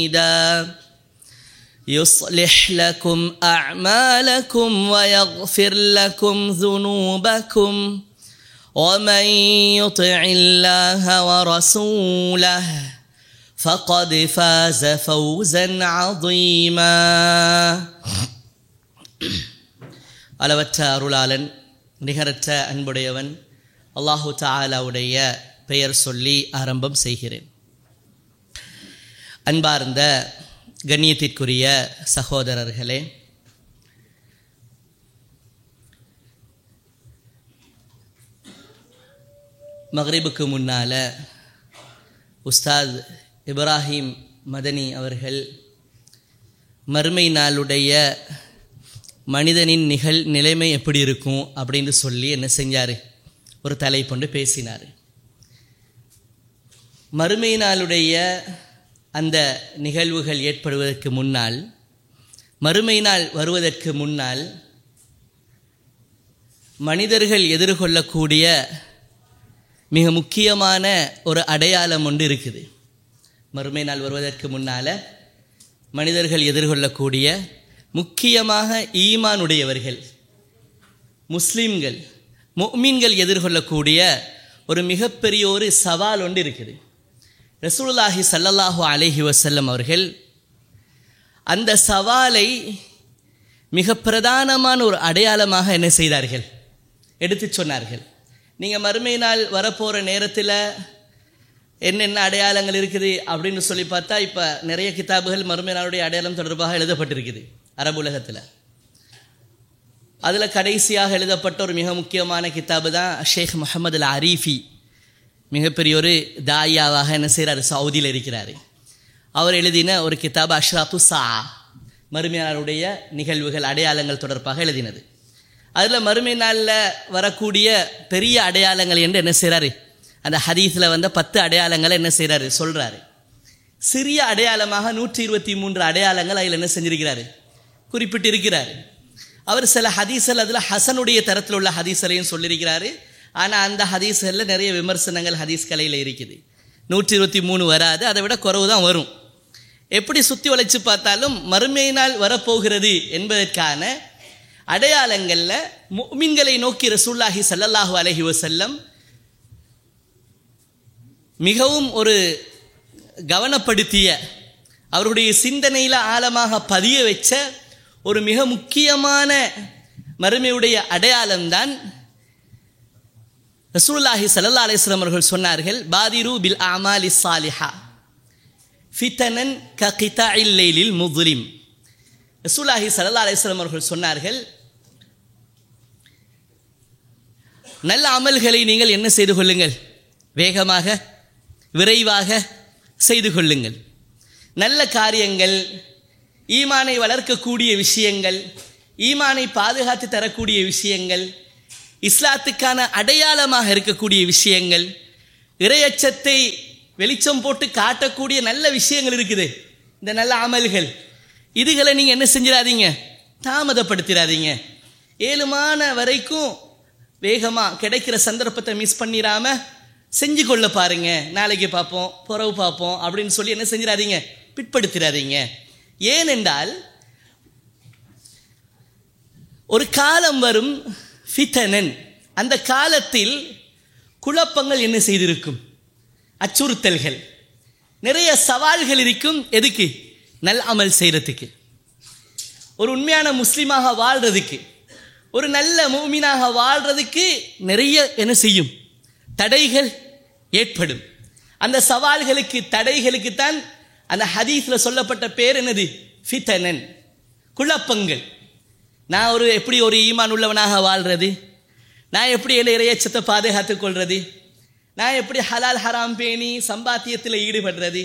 حميدا يصلح لكم أعمالكم ويغفر لكم ذنوبكم ومن يطع الله ورسوله فقد فاز فوزا عظيما அளவற்ற அருளாளன் நிகரற்ற அன்புடையவன் அல்லாஹு தாலாவுடைய பெயர் சொல்லி ஆரம்பம் செய்கிறேன் அன்பார்ந்த கண்ணியத்திற்குரிய சகோதரர்களே மக்ரிபுக்கு முன்னால் உஸ்தாத் இப்ராஹிம் மதனி அவர்கள் மறுமை நாளுடைய மனிதனின் நிகழ் நிலைமை எப்படி இருக்கும் அப்படின்னு சொல்லி என்ன செஞ்சார் ஒரு தலைப்பொண்டு பேசினார் மறுமை நாளுடைய அந்த நிகழ்வுகள் ஏற்படுவதற்கு முன்னால் மறுமை நாள் வருவதற்கு முன்னால் மனிதர்கள் எதிர்கொள்ளக்கூடிய மிக முக்கியமான ஒரு அடையாளம் ஒன்று இருக்குது மறுமை நாள் வருவதற்கு முன்னால் மனிதர்கள் எதிர்கொள்ளக்கூடிய முக்கியமாக ஈமானுடையவர்கள் முஸ்லீம்கள் முக்மீன்கள் எதிர்கொள்ளக்கூடிய ஒரு மிகப்பெரிய ஒரு சவால் ஒன்று இருக்குது ரசூலுல்லாஹி சல்லல்லாஹு அலைஹி வசல்லம் அவர்கள் அந்த சவாலை மிக பிரதானமான ஒரு அடையாளமாக என்ன செய்தார்கள் எடுத்து சொன்னார்கள் நீங்கள் மறுமை நாள் வரப்போகிற நேரத்தில் என்னென்ன அடையாளங்கள் இருக்குது அப்படின்னு சொல்லி பார்த்தா இப்போ நிறைய கிதாபுகள் மறுமை நாளுடைய அடையாளம் தொடர்பாக எழுதப்பட்டிருக்குது அரபு உலகத்தில் அதில் கடைசியாக எழுதப்பட்ட ஒரு மிக முக்கியமான கிதாபு தான் ஷேக் முகமது அல் அரீஃபி மிகப்பெரிய ஒரு தாயாவாக என்ன செய்கிறார் சவுதியில் இருக்கிறார் அவர் எழுதின ஒரு கிதாப் அஷ்ராத்து சா மறுமையாளருடைய நிகழ்வுகள் அடையாளங்கள் தொடர்பாக எழுதினது அதில் மறுமை நாளில் வரக்கூடிய பெரிய அடையாளங்கள் என்று என்ன செய்கிறாரு அந்த ஹதீஸில் வந்த பத்து அடையாளங்களை என்ன செய்கிறாரு சொல்கிறாரு சிறிய அடையாளமாக நூற்றி இருபத்தி மூன்று அடையாளங்கள் அதில் என்ன செஞ்சிருக்கிறாரு குறிப்பிட்டிருக்கிறார் அவர் சில ஹதீஸல் அதில் ஹசனுடைய தரத்தில் உள்ள ஹதீஸலையும் சொல்லியிருக்கிறாரு ஆனால் அந்த ஹதீஸ்களில் நிறைய விமர்சனங்கள் ஹதீஸ் கலையில் இருக்குது நூற்றி இருபத்தி மூணு வராது அதை விட குறவு தான் வரும் எப்படி சுற்றி வளைச்சு பார்த்தாலும் மறுமை நாள் வரப்போகிறது என்பதற்கான அடையாளங்களில் மீன்களை நோக்கி ரசூல்லாஹி சல்லல்லாஹு அலஹி வசல்லம் மிகவும் ஒரு கவனப்படுத்திய அவருடைய சிந்தனையில் ஆழமாக பதிய வச்ச ஒரு மிக முக்கியமான மறுமையுடைய அடையாளம்தான் ரசூல்லாஹி சல்லா அலிஸ்லாம் அவர்கள் சொன்னார்கள் பாதிரு பில் அமாலி சாலிஹா ஃபித்தனன் க கிதா இல்லைலில் முதுலிம் ரசூல்லாஹி சல்லா அலிஸ்லாம் அவர்கள் சொன்னார்கள் நல்ல அமல்களை நீங்கள் என்ன செய்து கொள்ளுங்கள் வேகமாக விரைவாக செய்து கொள்ளுங்கள் நல்ல காரியங்கள் ஈமானை வளர்க்கக்கூடிய விஷயங்கள் ஈமானை பாதுகாத்து தரக்கூடிய விஷயங்கள் இஸ்லாத்துக்கான அடையாளமாக இருக்கக்கூடிய விஷயங்கள் இரையச்சத்தை வெளிச்சம் போட்டு காட்டக்கூடிய நல்ல விஷயங்கள் இருக்குது இந்த நல்ல அமல்கள் இதுகளை நீங்கள் என்ன செஞ்சிடாதீங்க தாமதப்படுத்திடாதீங்க ஏழுமான வரைக்கும் வேகமாக கிடைக்கிற சந்தர்ப்பத்தை மிஸ் பண்ணிடாம செஞ்சு கொள்ள பாருங்க நாளைக்கு பார்ப்போம் புறவு பார்ப்போம் அப்படின்னு சொல்லி என்ன செஞ்சிடாதீங்க பிற்படுத்திடாதீங்க ஏனென்றால் ஒரு காலம் வரும் ஃபித்தனன் அந்த காலத்தில் குழப்பங்கள் என்ன செய்திருக்கும் அச்சுறுத்தல்கள் நிறைய சவால்கள் இருக்கும் எதுக்கு நல் அமல் செய்கிறதுக்கு ஒரு உண்மையான முஸ்லீமாக வாழ்கிறதுக்கு ஒரு நல்ல மூமினாக வாழ்கிறதுக்கு நிறைய என்ன செய்யும் தடைகள் ஏற்படும் அந்த சவால்களுக்கு தடைகளுக்கு தான் அந்த ஹதீஸில் சொல்லப்பட்ட பேர் என்னது ஃபித்தனன் குழப்பங்கள் நான் ஒரு எப்படி ஒரு ஈமான் உள்ளவனாக வாழ்கிறது நான் எப்படி என்ன இறையச்சத்தை பாதுகாத்துக் கொள்வது நான் எப்படி ஹலால் ஹராம் பேணி சம்பாத்தியத்தில் ஈடுபடுறது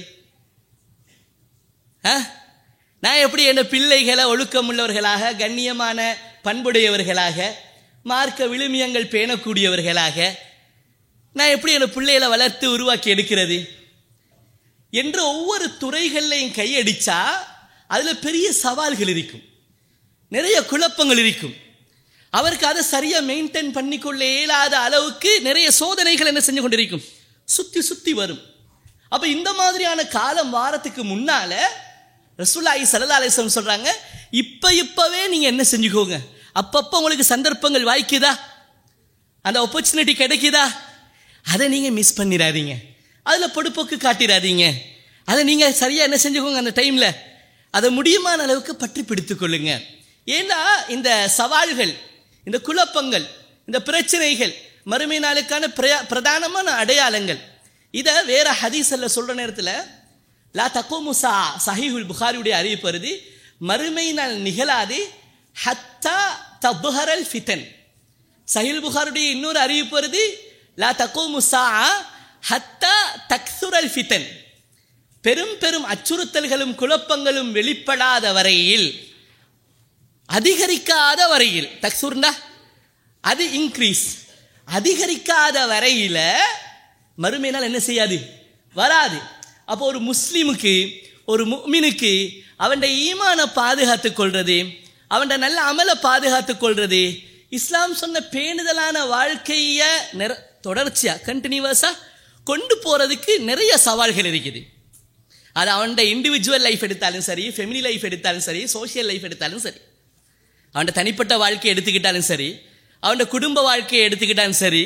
ஆ? நான் எப்படி என் பிள்ளைகளை ஒழுக்கம் உள்ளவர்களாக கண்ணியமான பண்புடையவர்களாக மார்க்க விழுமியங்கள் பேணக்கூடியவர்களாக நான் எப்படி என் பிள்ளைகளை வளர்த்து உருவாக்கி எடுக்கிறது என்று ஒவ்வொரு துறைகள்லையும் கையடிச்சா அதில் பெரிய சவால்கள் இருக்கும் நிறைய குழப்பங்கள் இருக்கும் அவருக்கு அதை சரியாக மெயின்டைன் பண்ணிக்கொள்ள இயலாத அளவுக்கு நிறைய சோதனைகள் என்ன செஞ்சு கொண்டிருக்கும் சுற்றி சுற்றி வரும் அப்போ இந்த மாதிரியான காலம் வாரத்துக்கு முன்னால ரசூல்லாஹி சல்லா அலிஸ்லம் சொல்றாங்க இப்ப இப்பவே நீங்க என்ன செஞ்சுக்கோங்க அப்பப்போ உங்களுக்கு சந்தர்ப்பங்கள் வாய்க்குதா அந்த ஆப்பர்ச்சுனிட்டி கிடைக்குதா அதை நீங்க மிஸ் பண்ணிடாதீங்க அதில் பொடுப்போக்கு காட்டிடாதீங்க அதை நீங்க சரியா என்ன செஞ்சுக்கோங்க அந்த டைம்ல அதை முடியுமான அளவுக்கு பற்றி பிடித்துக் கொள்ளுங்க ஏன்னா இந்த சவால்கள் இந்த குழப்பங்கள் இந்த பிரச்சனைகள் மறுமை நாளுக்கான பிரயா பிரதானமான அடையாளங்கள் இதை வேற ஹதீஸல்ல சொல்ற நேரத்தில் லா தக்கோமு சா சஹீஹுல் புகாரியுடைய அறிவிப்பு வருது மறுமை நாள் நிகழாது ஹத்தா தபுஹரல் ஃபிதன் சஹில் புகாருடைய இன்னொரு அறிவிப்பு வருது லா தக்கோமு சா ஹத்தா தக்சுரல் ஃபிதன் பெரும் பெரும் அச்சுறுத்தல்களும் குழப்பங்களும் வெளிப்படாத வரையில் அதிகரிக்காத வரையில் தக்சூர்னா அது இன்க்ரீஸ் அதிகரிக்காத வரையில மறுமை நாள் என்ன செய்யாது வராது அப்போ ஒரு முஸ்லீமுக்கு ஒரு முக்மினுக்கு அவன் ஈமான பாதுகாத்துக் கொள்றது அவன் நல்ல அமலை பாதுகாத்துக் கொள்றது இஸ்லாம் சொன்ன பேணுதலான வாழ்க்கைய நிற தொடர்ச்சியா கண்டினியூவஸா கொண்டு போறதுக்கு நிறைய சவால்கள் இருக்குது அது அவன் இண்டிவிஜுவல் லைஃப் எடுத்தாலும் சரி ஃபெமிலி லைஃப் எடுத்தாலும் சரி சோஷியல் லைஃப் எடுத்தாலும் சரி அவன் தனிப்பட்ட வாழ்க்கையை எடுத்துக்கிட்டாலும் சரி அவன் குடும்ப வாழ்க்கையை எடுத்துக்கிட்டாலும் சரி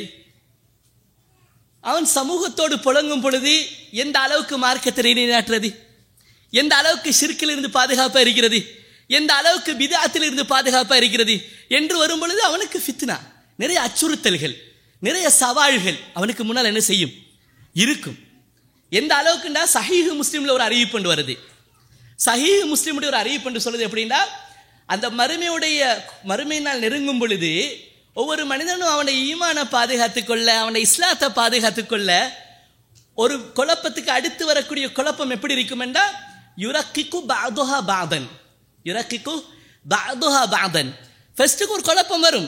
அவன் சமூகத்தோடு புழங்கும் பொழுது எந்த அளவுக்கு மார்க்கத்தை நிலைநாட்டுறது எந்த அளவுக்கு சிற்கில் இருந்து பாதுகாப்பாக இருக்கிறது எந்த அளவுக்கு பிதாத்தில் இருந்து பாதுகாப்பாக இருக்கிறது என்று வரும் பொழுது அவனுக்கு ஃபித்னா நிறைய அச்சுறுத்தல்கள் நிறைய சவால்கள் அவனுக்கு முன்னால் என்ன செய்யும் இருக்கும் எந்த அளவுக்குண்டா சஹீஹ் முஸ்லீம்ல ஒரு அறிவிப்பு வருது சஹீஹ் முஸ்லீமுடைய ஒரு அறிவிப்பு சொல்லுது எப்படின்னா அந்த மறுமையுடைய மறுமை நாள் நெருங்கும் பொழுது ஒவ்வொரு மனிதனும் அவனை ஈமான பாதுகாத்துக் கொள்ள அவனை இஸ்லாத்தை பாதுகாத்துக் கொள்ள ஒரு குழப்பத்துக்கு அடுத்து வரக்கூடிய குழப்பம் எப்படி இருக்கும் என்றால் யுரக்கிக்கு பாதுஹா பாதன் யுரக்கிக்கு பாதுஹா பாதன் ஃபர்ஸ்ட்டுக்கு ஒரு குழப்பம் வரும்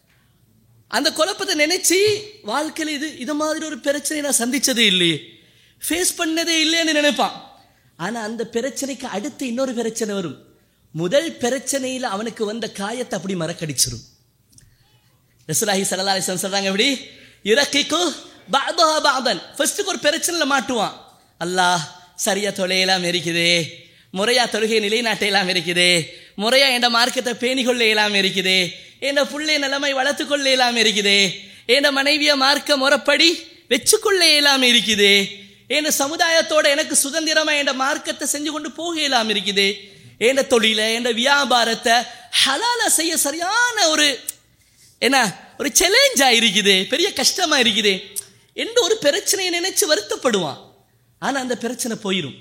அந்த குழப்பத்தை நினைச்சு வாழ்க்கையில் இது இது மாதிரி ஒரு பிரச்சனை நான் சந்திச்சதே இல்லையே ஃபேஸ் பண்ணதே இல்லைன்னு நினைப்பான் ஆனால் அந்த பிரச்சனைக்கு அடுத்து இன்னொரு பிரச்சனை வரும் முதல் பிரச்சனையில் அவனுக்கு வந்த காயத்தை அப்படி மறக்கடிச்சிரும் ரசூலாஹி சல்லா அலிஸ்லாம் சொல்றாங்க எப்படி இறக்கிக்கு பாதா பாதன் ஃபர்ஸ்ட்டுக்கு ஒரு பிரச்சனையில் மாட்டுவான் அல்லாஹ் சரியா தொலையெல்லாம் இருக்குதே முறையா தொழுகை நிலைநாட்டையெல்லாம் இருக்குதே முறையா என் மார்க்கத்தை பேணி கொள்ள இயலாம இருக்குதே என் புள்ளை நிலைமை வளர்த்து கொள்ள இயலாம இருக்குதே என் மனைவிய மார்க்க முறைப்படி வச்சுக்கொள்ள இயலாம இருக்குதே என் சமுதாயத்தோட எனக்கு சுதந்திரமா என் மார்க்கத்தை செஞ்சு கொண்டு போக இயலாம இருக்குதே என் தொழில என் வியாபாரத்தை ஹலால செய்ய சரியான ஒரு என்ன ஒரு சேலஞ்சா இருக்குது பெரிய கஷ்டமா இருக்குது என்று ஒரு பிரச்சனையை நினைச்சு வருத்தப்படுவான் ஆனா அந்த பிரச்சனை போயிடும்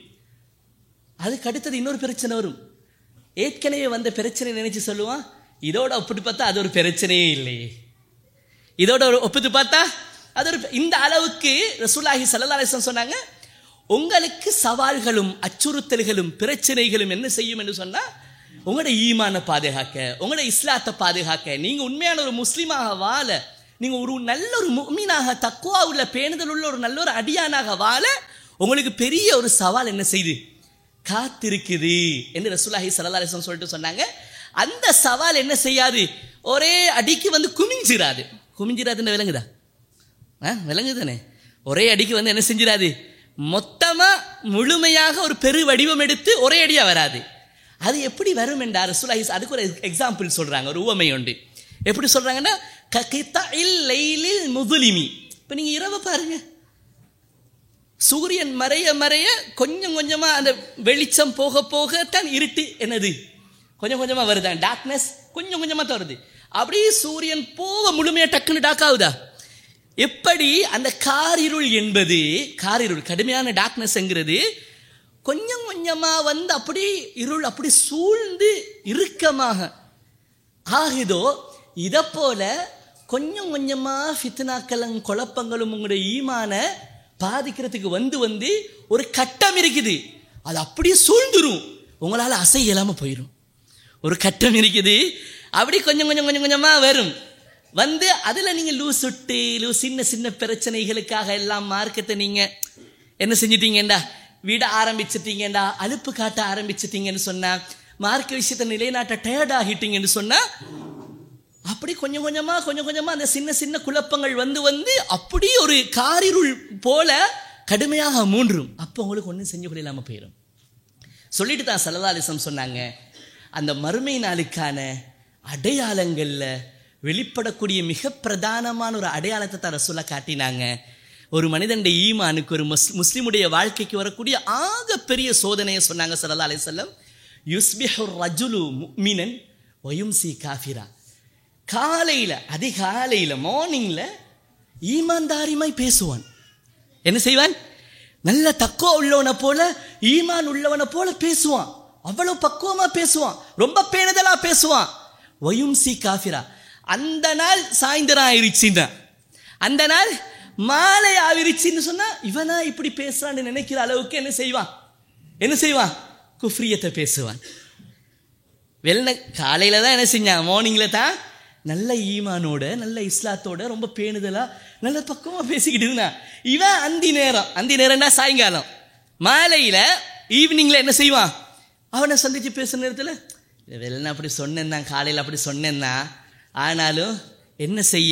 அதுக்கு அடுத்தது இன்னொரு பிரச்சனை வரும் ஏற்கனவே வந்த பிரச்சனை நினைச்சு சொல்லுவான் இதோட ஒப்பிட்டு பார்த்தா அது ஒரு பிரச்சனையே இல்லையே இதோட ஒரு ஒப்பிட்டு பார்த்தா அது ஒரு இந்த அளவுக்கு ரசூலாஹி சல்லா அலிஸ்லாம் சொன்னாங்க உங்களுக்கு சவால்களும் அச்சுறுத்தல்களும் பிரச்சனைகளும் என்ன செய்யும் என்று சொன்னா உங்களோட ஈமான பாதுகாக்க உங்களோட இஸ்லாத்தை பாதுகாக்க நீங்க உண்மையான ஒரு முஸ்லீமாக வாழ நீங்க ஒரு நல்ல ஒரு முக்மீனாக தக்குவா உள்ள பேணுதல் உள்ள ஒரு நல்ல ஒரு அடியானாக வாழ உங்களுக்கு பெரிய ஒரு சவால் என்ன செய்து காத்திருக்குது என்று ரசூலாஹி சல்லா அலிஸ்லாம் சொல்லிட்டு சொன்னாங்க அந்த சவால் என்ன செய்யாது ஒரே அடிக்கு வந்து குமிஞ்சிராது குமிஞ்சிராதுன்னு விளங்குதா ஆ விளங்குதானே ஒரே அடிக்கு வந்து என்ன செஞ்சிடாது மொத்தமா முழுமையாக ஒரு பெரு வடிவம் எடுத்து ஒரே அடியா வராது அது எப்படி வரும் என்றார் ரசூலாஹிஸ் அதுக்கு ஒரு எக்ஸாம்பிள் சொல்றாங்க ஒரு உவமை உண்டு எப்படி சொல்றாங்கன்னா லைலில் முதுலிமி இப்போ நீங்க இரவு பாருங்க சூரியன் மறைய மறைய கொஞ்சம் கொஞ்சமா அந்த வெளிச்சம் போக போக தான் இருட்டு என்னது கொஞ்சம் கொஞ்சமா வருதான் டார்க்னஸ் கொஞ்சம் கொஞ்சமா தான் வருது அப்படியே சூரியன் போக முழுமையா டக்குன்னு டாக் ஆகுதா எப்படி அந்த காரிருள் என்பது காரிருள் கடுமையான டார்க்னஸ்ங்கிறது கொஞ்சம் கொஞ்சமா வந்து அப்படி இருள் அப்படி சூழ்ந்து இறுக்கமாக ஆகுதோ இதை போல கொஞ்சம் கொஞ்சமா ஃபித்னாக்களும் குழப்பங்களும் உங்களுடைய ஈமான பாதிக்கிறதுக்கு வந்து வந்து ஒரு கட்டம் இருக்குது அது அப்படியே சூழ்ந்துரும் உங்களால் அசை இல்லாம போயிடும் ஒரு கட்டம் இருக்குது அப்படி கொஞ்சம் கொஞ்சம் கொஞ்சம் கொஞ்சமா வரும் வந்து அதில் நீங்கள் லூஸ் சுட்டு லூஸ் சின்ன சின்ன பிரச்சனைகளுக்காக எல்லாம் மார்க்கத்தை நீங்கள் என்ன செஞ்சிட்டீங்கண்டா விட ஆரம்பிச்சிட்டீங்கடா அலுப்பு காட்ட ஆரம்பிச்சிட்டீங்கன்னு சொன்னா மார்க்க விஷயத்தை நிலைநாட்ட டயர்ட் ஆகிட்டீங்கன்னு சொன்னா அப்படி கொஞ்சம் கொஞ்சமா கொஞ்சம் கொஞ்சமா அந்த சின்ன சின்ன குழப்பங்கள் வந்து வந்து அப்படி ஒரு காரிருள் போல கடுமையாக மூன்றும் அப்போ உங்களுக்கு ஒன்றும் செஞ்சு கொள்ள இல்லாமல் போயிடும் சொல்லிட்டு தான் சல்லா அலிஸ்லம் சொன்னாங்க அந்த மறுமை நாளுக்கான அடையாளங்கள்ல வெளிப்படக்கூடிய மிக பிரதானமான ஒரு அடையாளத்தை தான் ரசூலா காட்டினாங்க ஒரு மனிதனுடைய ஈமானுக்கு ஒரு முஸ் முஸ்லிமுடைய வாழ்க்கைக்கு வரக்கூடிய ஆக பெரிய சோதனையை சொன்னாங்க சல்லா அலிசல்லம் யுஸ்பிஹு ரஜுலு முக்மினன் ஒயும்சி காஃபிரா காலையில் அதிகாலையில் மார்னிங்கில் ஈமான்தாரிமாய் பேசுவான் என்ன செய்வான் நல்ல தக்குவா உள்ளவனை போல ஈமான் உள்ளவனை போல பேசுவான் அவ்வளவு பக்குவமா பேசுவான் ரொம்ப பேணுதலா பேசுவான் ஒயும்சி காஃபிரா அந்த நாள் சாயந்தரம் ஆயிருச்சுன்னா அந்த நாள் மாலை ஆவிருச்சுன்னு சொன்னா இவனா இப்படி பேசுறான்னு நினைக்கிற அளவுக்கு என்ன செய்வான் என்ன செய்வான் குஃப்ரியத்தை பேசுவான் வெள்ளன காலையில் தான் என்ன செஞ்சான் மார்னிங்கில் தான் நல்ல ஈமானோட நல்ல இஸ்லாத்தோட ரொம்ப பேணுதலா நல்ல பக்கமாக பேசிக்கிட்டு இருந்தான் இவன் அந்தி நேரம் அந்தி நேரம்னா சாயங்காலம் மாலையில் ஈவினிங்கில் என்ன செய்வான் அவனை சந்தித்து பேசுகிற நேரத்தில் வெள்ளன அப்படி சொன்னேன் தான் காலையில் அப்படி சொன்னேன் தான் ஆனாலும் என்ன செய்ய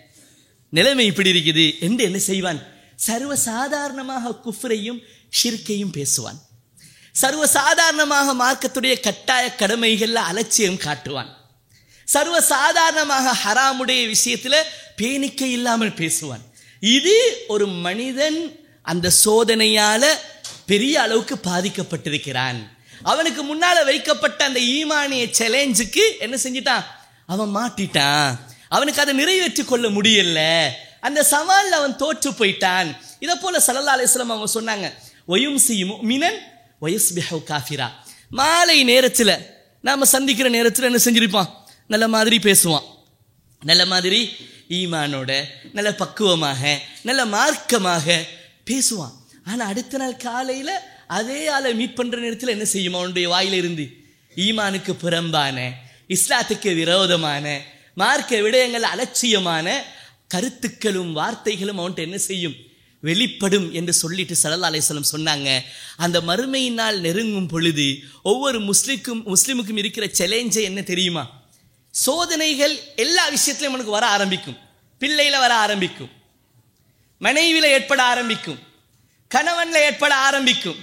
நிலைமை இப்படி இருக்குது என்று என்ன செய்வான் சர்வ சாதாரணமாக குஃப்ரையும் ஷிர்கையும் பேசுவான் சர்வ சாதாரணமாக மார்க்கத்துடைய கட்டாய கடமைகள்ல அலட்சியம் காட்டுவான் சர்வ சாதாரணமாக ஹராமுடைய விஷயத்துல பேணிக்கை இல்லாமல் பேசுவான் இது ஒரு மனிதன் அந்த சோதனையால பெரிய அளவுக்கு பாதிக்கப்பட்டிருக்கிறான் அவனுக்கு முன்னால வைக்கப்பட்ட அந்த ஈமானிய சேலஞ்சுக்கு என்ன செஞ்சிட்டான் அவன் மாட்டிட்டான் அவனுக்கு அதை நிறைவேற்றி கொள்ள முடியல அந்த சவாலில் அவன் தோற்று போயிட்டான் இதை போல சல்லா அலிஸ்லாம் அவங்க சொன்னாங்க ஒயும் சி மினன் வயஸ்பிஹவ் காஃபிரா மாலை நேரத்தில் நாம் சந்திக்கிற நேரத்தில் என்ன செஞ்சிருப்பான் நல்ல மாதிரி பேசுவான் நல்ல மாதிரி ஈமானோட நல்ல பக்குவமாக நல்ல மார்க்கமாக பேசுவான் ஆனால் அடுத்த நாள் காலையில் அதே ஆளை மீட் பண்ணுற நேரத்தில் என்ன செய்யும் அவனுடைய வாயில இருந்து ஈமானுக்கு புறம்பான இஸ்லாத்துக்கு விரோதமான மார்க்க விடயங்கள் அலட்சியமான கருத்துக்களும் வார்த்தைகளும் அவன்கிட்ட என்ன செய்யும் வெளிப்படும் என்று சொல்லிட்டு சல்லா அலிஸ்லம் சொன்னாங்க அந்த மறுமையினால் நெருங்கும் பொழுது ஒவ்வொரு முஸ்லிக்கும் முஸ்லிமுக்கும் இருக்கிற சேலஞ்சை என்ன தெரியுமா சோதனைகள் எல்லா விஷயத்திலையும் உனக்கு வர ஆரம்பிக்கும் பிள்ளையில வர ஆரம்பிக்கும் மனைவியில ஏற்பட ஆரம்பிக்கும் கணவன்ல ஏற்பட ஆரம்பிக்கும்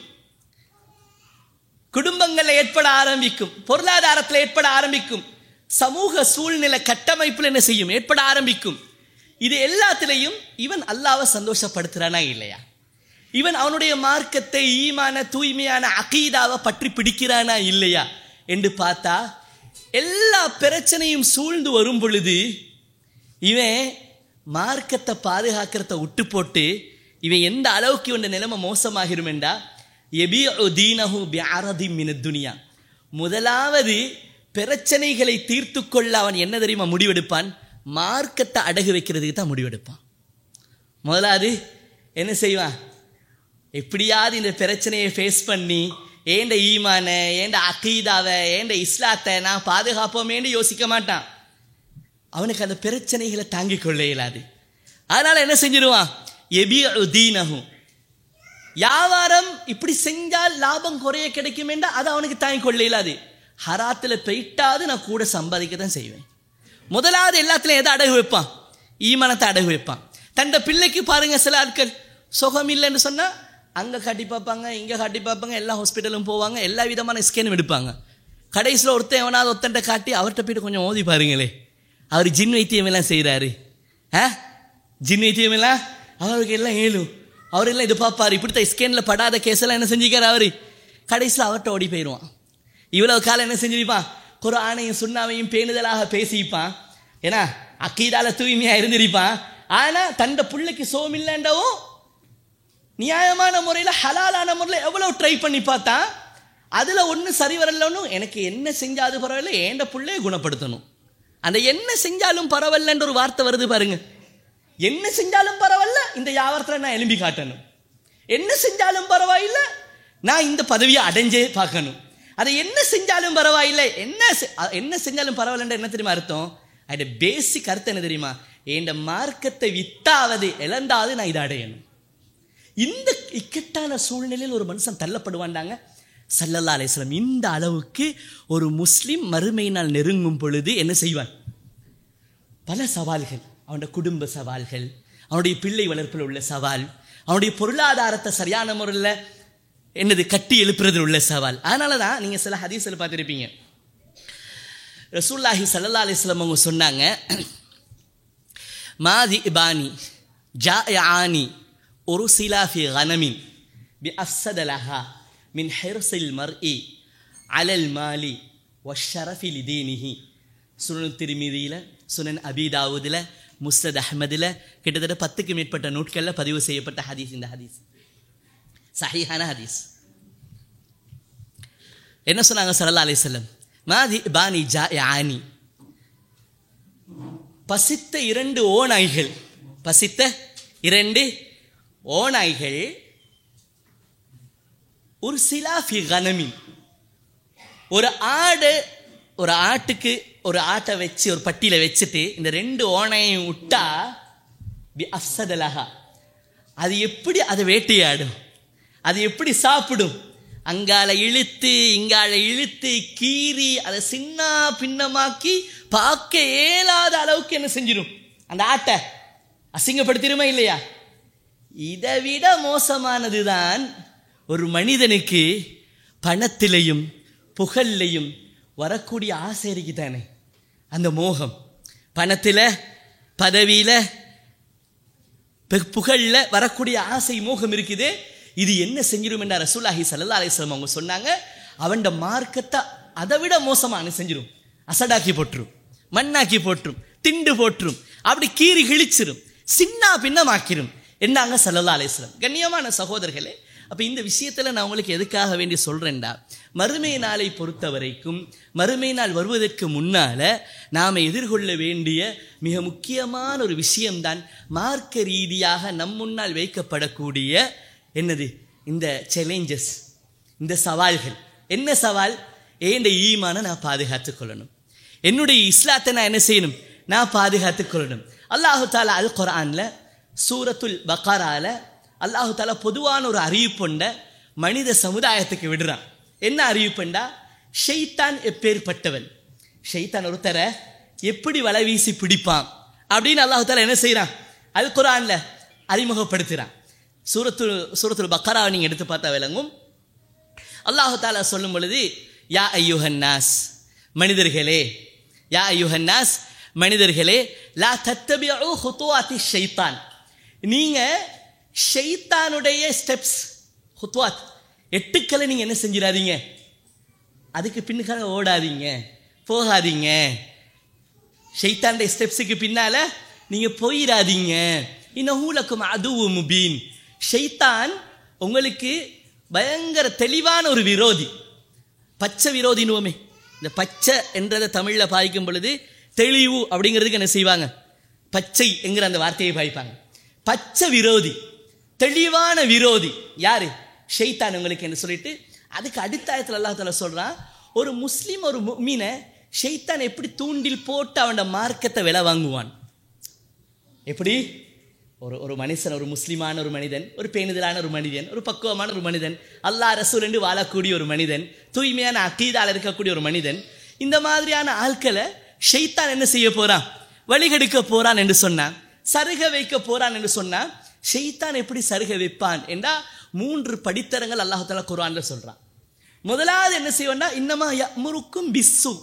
குடும்பங்கள்ல ஏற்பட ஆரம்பிக்கும் பொருளாதாரத்தில் ஏற்பட ஆரம்பிக்கும் சமூக சூழ்நிலை கட்டமைப்பில் என்ன செய்யும் ஏற்பட ஆரம்பிக்கும் இது எல்லாத்திலையும் இவன் அல்லாவை சந்தோஷப்படுத்துறானா இல்லையா இவன் அவனுடைய மார்க்கத்தை ஈமான தூய்மையான அகீதாவை பற்றி பிடிக்கிறானா இல்லையா என்று பார்த்தா எல்லா பிரச்சனையும் சூழ்ந்து வரும் பொழுது இவன் மார்க்கத்தை பாதுகாக்கிறத விட்டு போட்டு இவன் எந்த அளவுக்கு இவன் நிலைமை மோசமாகிருமெண்டா எபி தீனஹு பியாரதி மின துனியா முதலாவது பிரச்சனைகளை தீர்த்து கொள்ள அவன் என்ன தெரியுமா முடிவெடுப்பான் மார்க்கத்தை அடகு வைக்கிறதுக்கு தான் முடிவெடுப்பான் முதலாவது என்ன செய்வான் எப்படியாவது இந்த பிரச்சனையை ஃபேஸ் பண்ணி ஏண்ட ஈமான ஏண்ட அகீதாவை ஏண்ட இஸ்லாத்தை நான் பாதுகாப்போமேன்னு யோசிக்க மாட்டான் அவனுக்கு அந்த பிரச்சனைகளை தாங்கிக் கொள்ள இயலாது அதனால என்ன செஞ்சிருவான் எபி தீனகும் வியாபாரம் இப்படி செஞ்சால் லாபம் குறைய கிடைக்கும் என்றால் அது அவனுக்கு தாங்கிக் கொள்ள இயலாது ஹராத்தில் போயிட்டாவது நான் கூட சம்பாதிக்க தான் செய்வேன் முதலாவது எல்லாத்துலையும் எதை அடகு வைப்பான் ஈமானத்தை அடகு வைப்பான் தந்த பிள்ளைக்கு பாருங்க சில ஆட்கள் சுகம் இல்லைன்னு சொன்னால் அங்கே காட்டி பார்ப்பாங்க இங்கே காட்டி பார்ப்பாங்க எல்லா ஹாஸ்பிட்டலும் போவாங்க எல்லா விதமான ஸ்கேனும் எடுப்பாங்க கடைசியில் ஒருத்தன் எவனாவது ஒருத்தன்ட்ட காட்டி அவர்கிட்ட போயிட்டு கொஞ்சம் ஓதி பாருங்களே அவர் ஜின் வைத்தியம் எல்லாம் செய்கிறாரு ஆ ஜின் வைத்தியம் எல்லாம் அவருக்கு எல்லாம் ஏழும் அவர் எல்லாம் இது பார்ப்பாரு இப்படித்தான் ஸ்கேனில் படாத கேஸெல்லாம் என்ன செஞ்சுக்கார் அவர் கடைசியில் அவர்கிட்ட ஓடி போயிடுவான் இவ்வளவு காலம் என்ன செஞ்சிருப்பான் குரானையும் சுண்ணாவையும் பேணுதலாக பேசிப்பான் ஏன்னா அக்கீதால தூய்மையா இருந்திருப்பான் ஆனா தண்ட பிள்ளைக்கு சோமில்லண்டவும் நியாயமான முறையில் ஹலாலான முறையில் எவ்வளவு ட்ரை பண்ணி பார்த்தான் அதில் ஒன்றும் சரி வரலன்னு எனக்கு என்ன செஞ்சாது பரவாயில்ல ஏண்ட பிள்ளைய குணப்படுத்தணும் அந்த என்ன செஞ்சாலும் பரவாயில்லன்ற ஒரு வார்த்தை வருது பாருங்க என்ன செஞ்சாலும் பரவாயில்ல இந்த வியாபாரத்தில் நான் எலும்பி காட்டணும் என்ன செஞ்சாலும் பரவாயில்ல நான் இந்த பதவியை அடைஞ்சே பார்க்கணும் அதை என்ன செஞ்சாலும் பரவாயில்லை என்ன என்ன செஞ்சாலும் பரவாயில்லன்ற என்ன தெரியுமா அர்த்தம் அதோட பேசிக் அர்த்தம் என்ன தெரியுமா என் மார்க்கத்தை வித்தாவது இழந்தாவது நான் இதை அடையணும் இந்த இக்கட்டான சூழ்நிலையில் ஒரு மனுஷன் தள்ளப்படுவாண்டாங்க சல்லல்லா அலிஸ்லாம் இந்த அளவுக்கு ஒரு முஸ்லிம் மறுமையினால் நெருங்கும் பொழுது என்ன செய்வான் பல சவால்கள் அவனுடைய குடும்ப சவால்கள் அவனுடைய பிள்ளை வளர்ப்பில் உள்ள சவால் அவனுடைய பொருளாதாரத்தை சரியான முறையில் என்னது கட்டி எழுப்புறதில் உள்ள சவால் அதனால தான் நீங்கள் சில ஹதீஸில் பார்த்துருப்பீங்க ரசூல்லாஹி சல்லா அலிஸ்லாம் அவங்க சொன்னாங்க மாதி இபானி ஜா ஆனி ஒரு சிலாஃபி கனமின் பி அஃசதலஹா மின் ஹெர்சில் மர் இ அலல் மாலி வஷரஃபி லிதீனிஹி சுனன் திருமீதியில் சுனன் அபிதாவுதில் முஸ்தத் அஹ்மதில் கிட்டத்தட்ட பத்துக்கு மேற்பட்ட நூட்களில் பதிவு செய்யப்பட்ட ஹதீஸ் இந்த ஹதீஸ் சஹீஹான ஹதீஸ் என்ன சொன்னாங்க சல்லா அலிசல்லம் மாதி பானி ஜா ஆனி பசித்த இரண்டு ஓநாய்கள் பசித்த இரண்டு ஓநாய்கள் ஒரு சிலாஃபி கனமின் ஒரு ஆடு ஒரு ஆட்டுக்கு ஒரு ஆட்டை வச்சு ஒரு பட்டியில வச்சுட்டு இந்த ரெண்டு ஓனையும் விட்டா பி அஃசதலஹா அது எப்படி அதை வேட்டையாடும் அது எப்படி சாப்பிடும் அங்கால இழுத்து இங்கால இழுத்து கீறி அதை சின்ன பின்னமாக்கி பார்க்க இயலாத அளவுக்கு என்ன செஞ்சிடும் அந்த ஆட்டை அசிங்கப்படுத்திடுமா இல்லையா இதை விட மோசமானதுதான் ஒரு மனிதனுக்கு பணத்திலையும் புகழ்லையும் வரக்கூடிய ஆசை இருக்கு தானே அந்த மோகம் பணத்தில் பதவியில் புகழில் வரக்கூடிய ஆசை மோகம் இருக்குது இது என்ன செஞ்சிடும் என்ற ரசூலாஹி சல்லா அலிஸ்லாம் அவங்க சொன்னாங்க அவன் மார்க்கத்தை அதை விட மோசமான செஞ்சிடும் அசடாக்கி போட்டுரும் மண்ணாக்கி போட்டுரும் திண்டு போட்டுரும் அப்படி கீறி கிழிச்சிரும் சின்ன பின்னமாக்கிரும் என்னாங்க சல்லல்லா அலிஸ்லாம் கண்ணியமான சகோதரர்களே அப்போ இந்த விஷயத்தில் நான் உங்களுக்கு எதுக்காக வேண்டி சொல்கிறேன்டா மறுமை நாளை பொறுத்த வரைக்கும் மறுமை நாள் வருவதற்கு முன்னால் நாம் எதிர்கொள்ள வேண்டிய மிக முக்கியமான ஒரு விஷயம்தான் மார்க்க ரீதியாக நம் முன்னால் வைக்கப்படக்கூடிய என்னது இந்த சேலஞ்சஸ் இந்த சவால்கள் என்ன சவால் ஏண்ட ஈமான நான் பாதுகாத்து கொள்ளணும் என்னுடைய இஸ்லாத்தை நான் என்ன செய்யணும் நான் பாதுகாத்து கொள்ளணும் அல்லாஹு தாலா அல் குரான்ல சூரத்துல் பக்காரால அல்லாஹு தாலா பொதுவான ஒரு அறிவிப்புண்ட மனித சமுதாயத்துக்கு விடுறான் என்ன அறிவிப்புண்டா ஷெய்தான் எப்பேற்பட்டவன் ஷெய்தான் ஒருத்தரை எப்படி வலை வீசி பிடிப்பான் அப்படின்னு அல்லாஹு தாலா என்ன செய்கிறான் அது குரான்ல அறிமுகப்படுத்துகிறான் சூரத்து சூரத்துல் பக்கரா நீங்கள் எடுத்து பார்த்தா விளங்கும் அல்லாஹு தாலா சொல்லும் பொழுது யா ஐயுஹன்னாஸ் மனிதர்களே யா ஐயுஹன்னாஸ் மனிதர்களே லா தத்தபியு ஹுத்துவாத்தி ஷைத்தான் நீங்கள் ஷெய்தானுடைய ஸ்டெப்ஸ் ஹுத்வாத் எட்டுக்களை நீங்கள் என்ன செஞ்சிடாதீங்க அதுக்கு பின்னுக்காக ஓடாதீங்க போகாதீங்க ஷெய்தானுடைய ஸ்டெப்ஸுக்கு பின்னால நீங்கள் போயிடாதீங்க இன்னும் அதுவு முபீன் ஷெய்தான் உங்களுக்கு பயங்கர தெளிவான ஒரு விரோதி பச்சை விரோதினுவோமே இந்த பச்சை என்றதை தமிழில் பாய்க்கும் பொழுது தெளிவு அப்படிங்கிறதுக்கு என்ன செய்வாங்க பச்சை என்கிற அந்த வார்த்தையை பாய்ப்பாங்க பச்சை விரோதி தெளிவான விரோதி யாரு ஷெய்தான் உங்களுக்கு என்ன சொல்லிட்டு அதுக்கு அடுத்த ஆயத்தில் அல்லா தால சொல்றான் ஒரு முஸ்லீம் ஒரு மீனை ஷெய்தான் எப்படி தூண்டில் போட்டு அவனோட மார்க்கத்தை விலை வாங்குவான் எப்படி ஒரு ஒரு மனுஷன் ஒரு முஸ்லீமான ஒரு மனிதன் ஒரு பேணுதலான ஒரு மனிதன் ஒரு பக்குவமான ஒரு மனிதன் அல்லா ரசூல் என்று வாழக்கூடிய ஒரு மனிதன் தூய்மையான அக்கீதால் இருக்கக்கூடிய ஒரு மனிதன் இந்த மாதிரியான ஆட்களை ஷெய்தான் என்ன செய்ய போறான் வழிகெடுக்க போறான் என்று சொன்னான் சருக வைக்க போறான் என்று சொன்னா ஷெய்தான் எப்படி சருக வைப்பான் என்றா மூன்று படித்தரங்கள் அல்லாஹால குரான்ல சொல்றான் முதலாவது என்ன செய்வோம்னா இன்னமா முறுக்கும் பிஸ்ஸு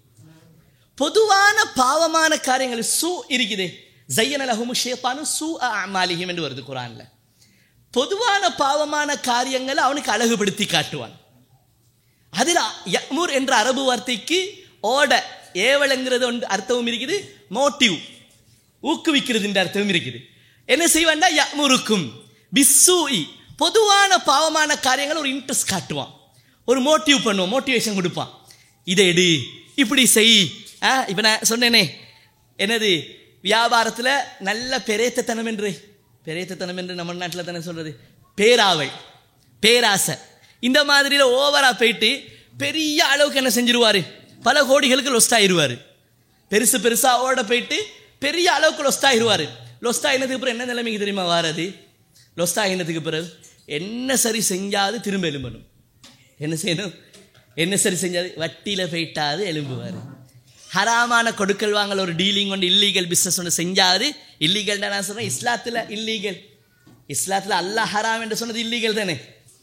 பொதுவான பாவமான காரியங்கள் சு இருக்குது ஜையன் அலஹும் ஷேத்தானு சு அமாலிஹிம் என்று வருது குரான்ல பொதுவான பாவமான காரியங்களை அவனுக்கு அழகுபடுத்தி காட்டுவான் அதில் யமுர் என்ற அரபு வார்த்தைக்கு ஓட ஏவலங்கிறது ஒன்று அர்த்தமும் இருக்குது மோட்டிவ் ஊக்குவிக்கிறது என்ற அர்த்தமும் இருக்குது என்ன செய்வான்டா யமுருக்கும் பிஸ்ஸூஇ பொதுவான பாவமான காரியங்கள் ஒரு இன்ட்ரெஸ்ட் காட்டுவான் ஒரு மோட்டிவ் பண்ணுவான் மோட்டிவேஷன் கொடுப்பான் இதை எடு இப்படி செய் ஆ இப்போ நான் சொன்னேனே என்னது வியாபாரத்தில் நல்ல பெரேத்தத்தனம் என்று பெரேத்தத்தனம் என்று நம்ம நாட்டில் தானே சொல்கிறது பேராவை பேராசை இந்த மாதிரியில் ஓவராக போயிட்டு பெரிய அளவுக்கு என்ன செஞ்சிருவார் பல கோடிகளுக்கு லொஸ்ட் ஆயிடுவார் பெருசு பெருசாக ஓட போயிட்டு பெரிய அளவுக்கு லொஸ்ட் ஆயிடுவார் லொஸ்ட் ஆகினதுக்கு பிறகு என்ன நிலைமைக்கு தெரியுமா வாரது லொஸ்ட் ஆகினதுக்கு பிறகு என்ன சரி செஞ்சாது திரும்ப எலும்பணும் என்ன செய்யணும் என்ன சரி செஞ்சாது வட்டியில் போயிட்டாது எலும்புவார் ஹராமான கொடுக்கல் வாங்கல் ஒரு டீலிங் ஒன்று இல்லீகல் பிஸ்னஸ் ஒன்று செஞ்சாது இல்லீகல் நான் சொல்கிறேன் இஸ்லாத்தில் இல்லீகல் இஸ்லாத்தில் அல்லாஹ் ஹராம் என்று சொன்னது இல்லீகல் தானே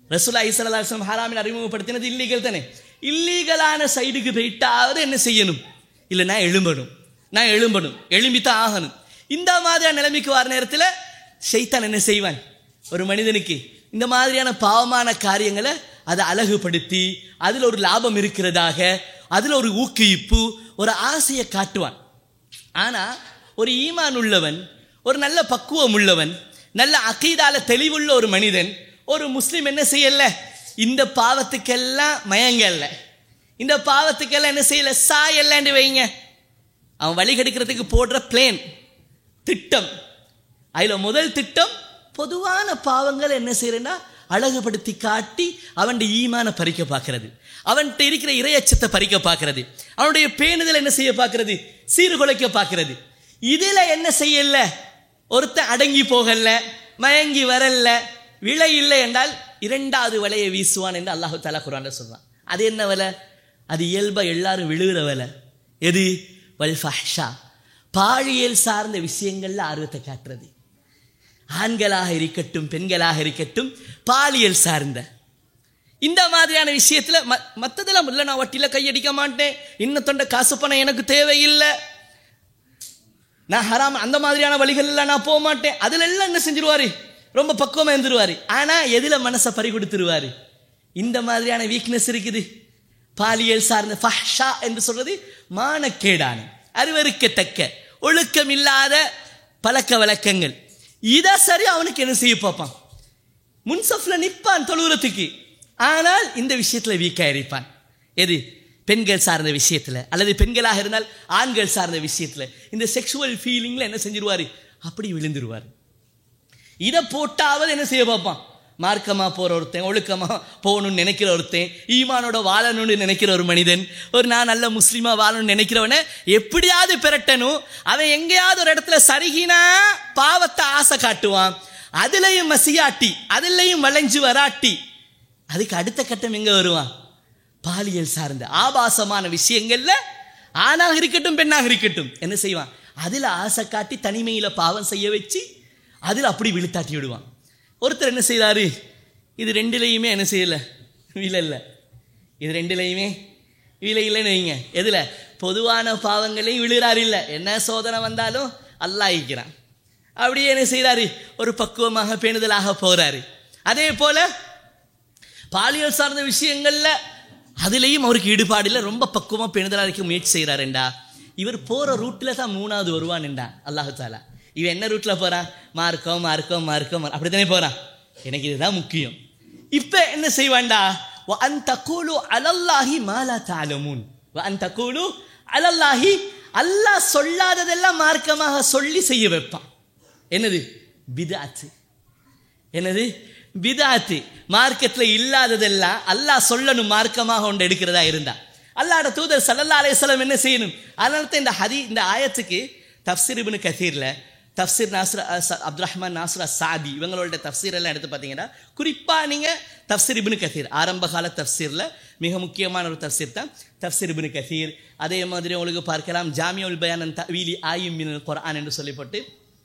ரசூலா இஸ்லாம் ஹராமில் அறிமுகப்படுத்தினது இல்லீகல் தானே இல்லீகலான சைடுக்கு போயிட்டாவது என்ன செய்யணும் இல்லை நான் எழும்பணும் நான் எழும்பணும் எழும்பித்தான் ஆகணும் இந்த மாதிரியான நிலைமைக்கு வர நேரத்தில் ஷைத்தான் என்ன செய்வான் ஒரு மனிதனுக்கு இந்த மாதிரியான பாவமான காரியங்களை அதை அழகுபடுத்தி அதில் ஒரு லாபம் இருக்கிறதாக அதில் ஒரு ஊக்குவிப்பு ஒரு ஆசையை காட்டுவான் ஆனால் ஒரு ஈமான் உள்ளவன் ஒரு நல்ல பக்குவம் உள்ளவன் நல்ல அகீதால தெளிவுள்ள ஒரு மனிதன் ஒரு முஸ்லீம் என்ன செய்யல இந்த பாவத்துக்கெல்லாம் மயங்கல்ல இந்த பாவத்துக்கெல்லாம் என்ன செய்யல சாயல்லன்னு வைங்க அவன் வழி கெடுக்கிறதுக்கு போடுற பிளேன் திட்டம் அதில் முதல் திட்டம் பொதுவான பாவங்கள் என்ன செய்யறேன்னா அழகுபடுத்தி காட்டி அவன் ஈமான பறிக்க பார்க்கிறது அவன்கிட்ட இருக்கிற இரையச்சத்தை பறிக்க பார்க்கிறது அவனுடைய பேணுதல் என்ன செய்ய பார்க்கிறது சீர்குலைக்க பார்க்கிறது இதுல என்ன செய்யல ஒருத்தன் அடங்கி போகல மயங்கி வரல விலை இல்லை என்றால் இரண்டாவது வலையை வீசுவான் என்று அல்லாஹு தாலா குரான் சொல்றான் அது என்ன வலை அது இயல்பா எல்லாரும் விழுகிற வலை எது வல் ஃபஹ்ஷா பாலியல் சார்ந்த விஷயங்கள்ல ஆர்வத்தை காட்டுறது ஆண்களாக இருக்கட்டும் பெண்களாக இருக்கட்டும் பாலியல் சார்ந்த இந்த மாதிரியான விஷயத்துல மற்றதெல்லாம் இல்லை நான் வட்டியில கையடிக்க மாட்டேன் இன்னத்தொண்ட காசு பணம் எனக்கு தேவையில்லை நான் ஹராம் அந்த மாதிரியான வழிகள்லாம் நான் போக மாட்டேன் அதுல எல்லாம் என்ன செஞ்சிருவாரு ரொம்ப பக்குவமா இருந்துருவாரு ஆனா எதுல மனசை பறி கொடுத்துருவாரு இந்த மாதிரியான வீக்னஸ் இருக்குது பாலியல் சார்ந்த ஃபஹ்ஷா என்று சொல்றது மானக்கேடான அருவருக்கத்தக்க ஒழுக்கம் இல்லாத பழக்க வழக்கங்கள் இதை சரி அவனுக்கு என்ன செய்ய பார்ப்பான் முன்சஃப்ல நிற்பான் தொழுவுறத்துக்கு ஆனால் இந்த விஷயத்துல வீக்காக இருப்பான் எது பெண்கள் சார்ந்த விஷயத்துல அல்லது பெண்களாக இருந்தால் ஆண்கள் சார்ந்த விஷயத்துல இந்த செக்ஷுவல் ஃபீலிங்ல என்ன செஞ்சிருவாரு அப்படி விழுந்துருவார் இதை போட்டாவது என்ன செய்ய பார்ப்பான் மார்க்கமா போற ஒருத்தன் ஒழுக்கமா போகணும்னு நினைக்கிற ஒருத்தன் ஈமானோட வாழணும்னு நினைக்கிற ஒரு மனிதன் ஒரு நான் நல்ல முஸ்லீமா வாழணும்னு நினைக்கிறவனை எப்படியாவது பெறட்டணும் அவன் எங்கேயாவது ஒரு இடத்துல சருகினா பாவத்தை ஆசை காட்டுவான் அதுலயும் மசியாட்டி அதுலயும் வளைஞ்சு வராட்டி அதுக்கு அடுத்த கட்டம் எங்க வருவான் பாலியல் சார்ந்த ஆபாசமான விஷயங்கள்ல ஆணாக இருக்கட்டும் பெண்ணாக இருக்கட்டும் என்ன செய்வான் அதுல ஆசை காட்டி தனிமையில பாவம் செய்ய வச்சு அதில் அப்படி விழுத்தாட்டி விடுவான் ஒருத்தர் என்ன செய்தாரு இது ரெண்டுலையுமே என்ன செய்யல விலை இல்லை இது ரெண்டுலையுமே விலை இல்லைன்னு வைங்க எதுல பொதுவான பாவங்களையும் விழுறாரு இல்லை என்ன சோதனை வந்தாலும் அல்லாஹிக்கிறான் அப்படியே என்ன செய்கிறாரு ஒரு பக்குவமாக பேணுதலாக போறாரு அதே போல பாலியல் சார்ந்த விஷயங்கள்ல அதுலேயும் அவருக்கு ஈடுபாடு இல்லை ரொம்ப பக்குவமாக பேணுதலாக இருக்க முயற்சி செய்கிறாருண்டா இவர் போகிற ரூட்டில் தான் மூணாவது வருவான்டா அல்லாஹு தாலா இவன் என்ன ரூட்டில் போகிறான் மார்க்கம் மார்க்கம் மார்க்கம் அப்படி தானே போகிறான் எனக்கு இதுதான் முக்கியம் இப்போ என்ன செய்வான்டா அன் தக்கூலு அலல்லாஹி மாலா தாலமுன் அன் தக்கூலு அலல்லாஹி அல்லாஹ் சொல்லாததெல்லாம் மார்க்கமாக சொல்லி செய்ய வைப்பான் என்னது பிதாத்து என்னது பிதாத்து மார்க்கத்தில் இல்லாததெல்லாம் அல்லாஹ் சொல்லணும் மார்க்கமாக ஒன்று எடுக்கிறதா இருந்தா அல்லாட தூதர் சல்லல்லா அலையம் என்ன செய்யணும் அதனால தான் இந்த ஹதி இந்த ஆயத்துக்கு தப்சீர் இப்னு கதீரில் தப்சீர் நாசுர் அப்துல் ரஹ்மான் நாசுர் சாதி இவங்களோட தப்சீர் எல்லாம் எடுத்து பார்த்தீங்கன்னா குறிப்பாக நீங்கள் தப்சீர் இப்னு கதீர் ஆரம்ப கால தப்சீரில் மிக முக்கியமான ஒரு தப்சீர் தான் தப்சீர் இப்னு கதீர் அதே மாதிரி உங்களுக்கு பார்க்கலாம் ஜாமியுல் பயானன் தவீலி ஆயும் மின் குரான் என்று சொல்லப்பட்டு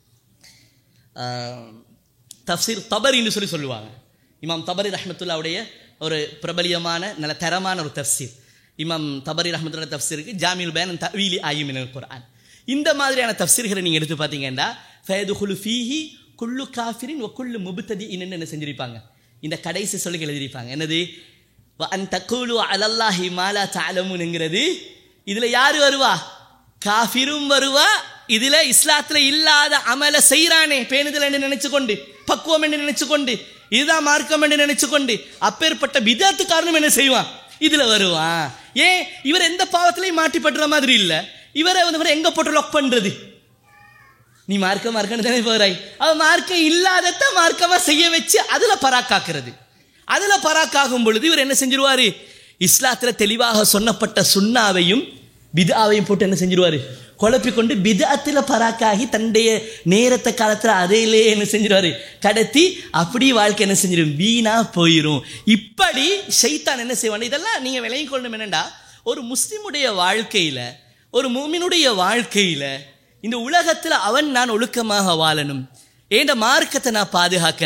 தப்சீர் தபரின்னு சொல்லி சொல்லுவாங்க இமாம் தபரி ரஹமத்துல்லாவுடைய ஒரு பிரபலியமான நல்ல தரமான ஒரு தப்சீர் இமாம் தபரி ரஹமத்துல்லா தப்சீருக்கு ஜாமியுல் பயான் தவீலி ஆயும் மின் குரான் இந்த மாதிரியான தப்சீர்களை நீங்கள் எடுத்து பார்த்தீங்கன்னா ஃபயதுஹுலு ஃபீஹி குல்லு காஃபிரின் ஒ குல்லு முபுத்ததி இன்னும் என்ன செஞ்சிருப்பாங்க இந்த கடைசி சொல்லி எழுதியிருப்பாங்க என்னது அன் தக்கூலு அலல்லாஹி மாலா தாலமுன்ங்கிறது இதுல யாரு வருவா காஃபிரும் வருவா இதுல இஸ்லாத்துல இல்லாத அமல செய்யறானே பேணுதல் என்று நினைச்சு கொண்டு பக்குவம் என்று நினைச்சு கொண்டு இதுதான் மார்க்கம் என்று நினைச்சு கொண்டு அப்பேற்பட்ட விதத்து காரணம் என்ன செய்வான் இதுல வருவான் ஏன் இவர் எந்த பாவத்திலையும் மாட்டிப்படுற மாதிரி இல்லை இவரை வந்து எங்க போட்டு லாக் பண்றது நீ மார்க்க மார்க்கன்னு தானே போறாய் அவன் மார்க்கம் இல்லாதத மார்க்கமா செய்ய வச்சு அதுல பராக்காக்குறது அதுல பராக்காகும் பொழுது இவர் என்ன செஞ்சிருவாரு இஸ்லாத்துல தெளிவாக சொன்னப்பட்ட சுண்ணாவையும் பிதாவையும் போட்டு என்ன செஞ்சிருவாரு குழப்பிக்கொண்டு பிதாத்துல பராக்காகி தன்னுடைய நேரத்தை காலத்துல அதையிலே என்ன செஞ்சிருவாரு கடத்தி அப்படி வாழ்க்கை என்ன செஞ்சிடும் வீணா போயிடும் இப்படி ஷைத்தான் என்ன செய்வான் இதெல்லாம் நீங்க விலகி கொள்ளணும் என்னண்டா ஒரு முஸ்லிமுடைய வாழ்க்கையில ஒரு மூமினுடைய வாழ்க்கையில இந்த உலகத்தில் அவன் நான் ஒழுக்கமாக வாழணும் ஏண்ட மார்க்கத்தை நான் பாதுகாக்கணும்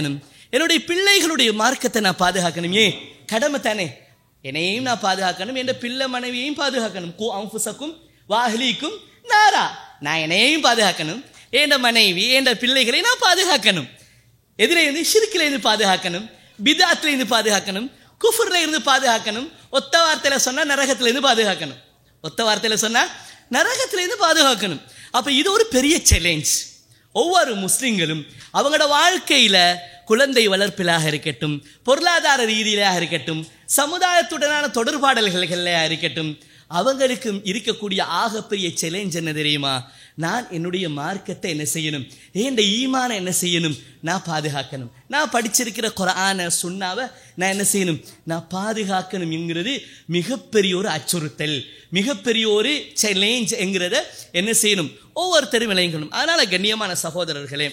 என்னுடைய பிள்ளைகளுடைய மார்க்கத்தை நான் பாதுகாக்கணும் ஏன் கடமை தானே என்னையும் நான் பாதுகாக்கணும் என் பிள்ளை மனைவியையும் பாதுகாக்கணும் கு அம்புசக்கும் வாஹ்லிக்கும் நாரா நான் என்னையும் பாதுகாக்கணும் என் மனைவி என் பிள்ளைகளை நான் பாதுகாக்கணும் எதிரே இருந்து ஷிர்கில இருந்து பாதுகாக்கணும் பிதாத்துல இருந்து பாதுகாக்கணும் குஃபுர்ல இருந்து பாதுகாக்கணும் ஒத்த வார்த்தையில சொன்னா நரகத்துல இருந்து பாதுகாக்கணும் ஒத்த வார்த்தையில சொன்னா நரகத்துல இருந்து பாதுகாக்கணும் அப்ப இது ஒரு பெரிய சேலஞ்ச் ஒவ்வொரு முஸ்லிம்களும் அவங்களோட வாழ்க்கையில குழந்தை வளர்ப்பிலாக இருக்கட்டும் பொருளாதார ரீதியிலாக இருக்கட்டும் சமுதாயத்துடனான தொடர்பாடல்களாக இருக்கட்டும் அவங்களுக்கு இருக்கக்கூடிய ஆகப்பெரிய சேலஞ்ச் என்ன தெரியுமா நான் என்னுடைய மார்க்கத்தை என்ன செய்யணும் ஏண்ட ஈமான என்ன செய்யணும் நான் பாதுகாக்கணும் நான் படிச்சிருக்கிற குரான சுண்ணாவை நான் என்ன செய்யணும் நான் பாதுகாக்கணும் என்கிறது மிகப்பெரிய ஒரு அச்சுறுத்தல் மிகப்பெரிய ஒரு சேலஞ்ச் என்கிறத என்ன செய்யணும் ஒவ்வொருத்தரும் விளையங்கணும் அதனால கண்ணியமான சகோதரர்களே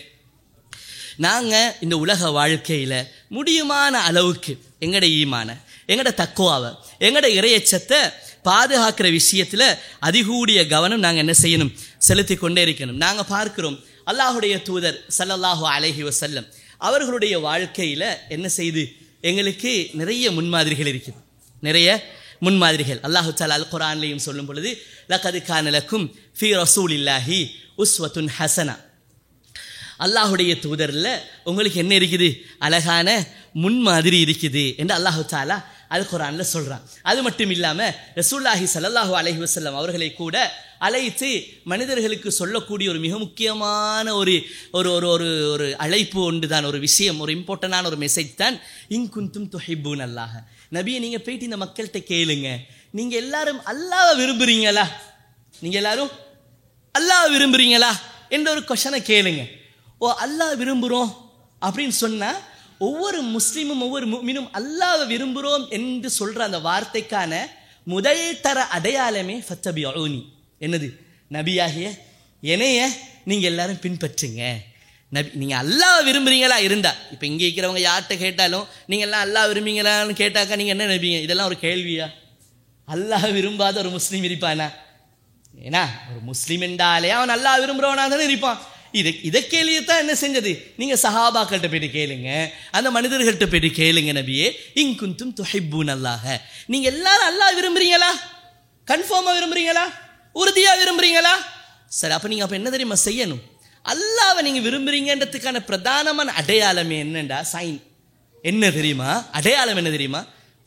நாங்கள் இந்த உலக வாழ்க்கையில் முடியுமான அளவுக்கு எங்கட ஈமான எங்கட தக்குவாவை எங்கட இறையச்சத்தை பாதுகாக்கிற விஷயத்தில் அதிகூடிய கவனம் நாங்கள் என்ன செய்யணும் செலுத்தி கொண்டே இருக்கணும் நாங்கள் பார்க்கிறோம் அல்லாஹுடைய தூதர் சல்லல்லாஹு அலைஹி வசல்லம் அவர்களுடைய வாழ்க்கையில் என்ன செய்து எங்களுக்கு நிறைய முன்மாதிரிகள் இருக்குது நிறைய முன்மாதிரிகள் அல்லாஹு தாலா அல் குரான்லையும் சொல்லும் பொழுது லக்கது கானலக்கும் ஃபி ரசூல் இல்லாஹி உஸ்வத்துன் ஹசனா அல்லாஹுடைய தூதரில் உங்களுக்கு என்ன இருக்குது அழகான முன்மாதிரி இருக்குது என்று அல்லாஹு தாலா அல் குரானில் சொல்கிறான் அது மட்டும் இல்லாமல் ரசூல்லாஹி சல்லாஹூ அலஹி வசல்லம் அவர்களை கூட அழைத்து மனிதர்களுக்கு சொல்லக்கூடிய ஒரு மிக முக்கியமான ஒரு ஒரு ஒரு ஒரு ஒரு அழைப்பு ஒன்று தான் ஒரு விஷயம் ஒரு இம்பார்ட்டண்டான ஒரு மெசேஜ் தான் இங்குந்தும் தொஹிபூன் அல்லாஹ நபியை நீங்கள் போயிட்டு இந்த மக்கள்கிட்ட கேளுங்க நீங்கள் எல்லாரும் அல்லாவை விரும்புறீங்களா நீங்கள் எல்லாரும் அல்லாஹ் விரும்புறீங்களா என்ற ஒரு கொஷனை கேளுங்க ஓ அல்லாஹ் விரும்புகிறோம் அப்படின்னு சொன்னால் ஒவ்வொரு முஸ்லீமும் ஒவ்வொரு முமினும் அல்லாவை விரும்புகிறோம் என்று சொல்கிற அந்த வார்த்தைக்கான முதல் தர அடையாளமே ஃபத்தபி அழுனி என்னது நபியாகிய என்னைய நீங்கள் எல்லாரும் பின்பற்றுங்க நபி நீங்கள் அல்லாஹ் விரும்புறீங்களா இருந்தா இப்போ இங்கே இருக்கிறவங்க யார்கிட்ட கேட்டாலும் நீங்கள் எல்லாம் அல்லாஹ் விரும்புறீங்களான்னு கேட்டாக்கா நீங்கள் என்ன நபிங்க இதெல்லாம் ஒரு கேள்வியா அல்லாஹ் விரும்பாத ஒரு முஸ்லீம் இருப்பானா ஏன்னா ஒரு முஸ்லீம் என்றாலே அவன் அல்லாஹ் விரும்புகிறவனா தானே இருப்பான் இதை இதை கேள்வியை தான் என்ன செஞ்சது நீங்கள் சஹாபாக்கள்கிட்ட போயிட்டு கேளுங்க அந்த மனிதர்கள்ட்ட போயிட்டு கேளுங்க நபியே இங்குந்தும் துஹிப்பூன் அல்லாஹ நீங்கள் எல்லாரும் அல்லாஹ் விரும்புறீங்களா கன்ஃபார்மாக விரும்புறீங்களா உறுதியாக விரும்புறீங்களா சரி அப்போ நீங்கள் அப்போ என்ன தெரியுமா செய்யணும் அல்லாவை நீங்கள் விரும்புறீங்கன்றதுக்கான பிரதானமான அடையாளமே என்னண்டா சைன் என்ன தெரியுமா அடையாளம் என்ன தெரியுமா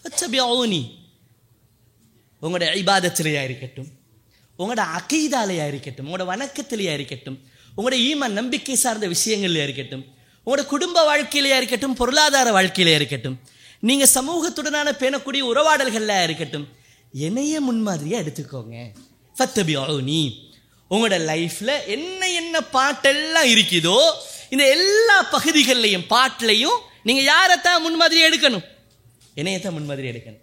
நீ உங்களோட ஐபாதத்திலேயா இருக்கட்டும் உங்களோட அகைதாலையா இருக்கட்டும் உங்களோட வணக்கத்திலேயா இருக்கட்டும் உங்களோட ஈம நம்பிக்கை சார்ந்த விஷயங்கள்லையா இருக்கட்டும் உங்களோட குடும்ப வாழ்க்கையிலையா இருக்கட்டும் பொருளாதார வாழ்க்கையிலையா இருக்கட்டும் நீங்கள் சமூகத்துடனான பேணக்கூடிய உறவாடல்கள்ல இருக்கட்டும் என்னைய முன்மாதிரியாக எடுத்துக்கோங்க ஃபத்தபி நீ உங்களோட லைஃப்பில் என்ன என்ன பாட்டெல்லாம் இருக்குதோ இந்த எல்லா பகுதிகள்லையும் பாட்டிலையும் நீங்கள் யாரைத்தான் முன்மாதிரி எடுக்கணும் என்னையத்தான் முன்மாதிரி எடுக்கணும்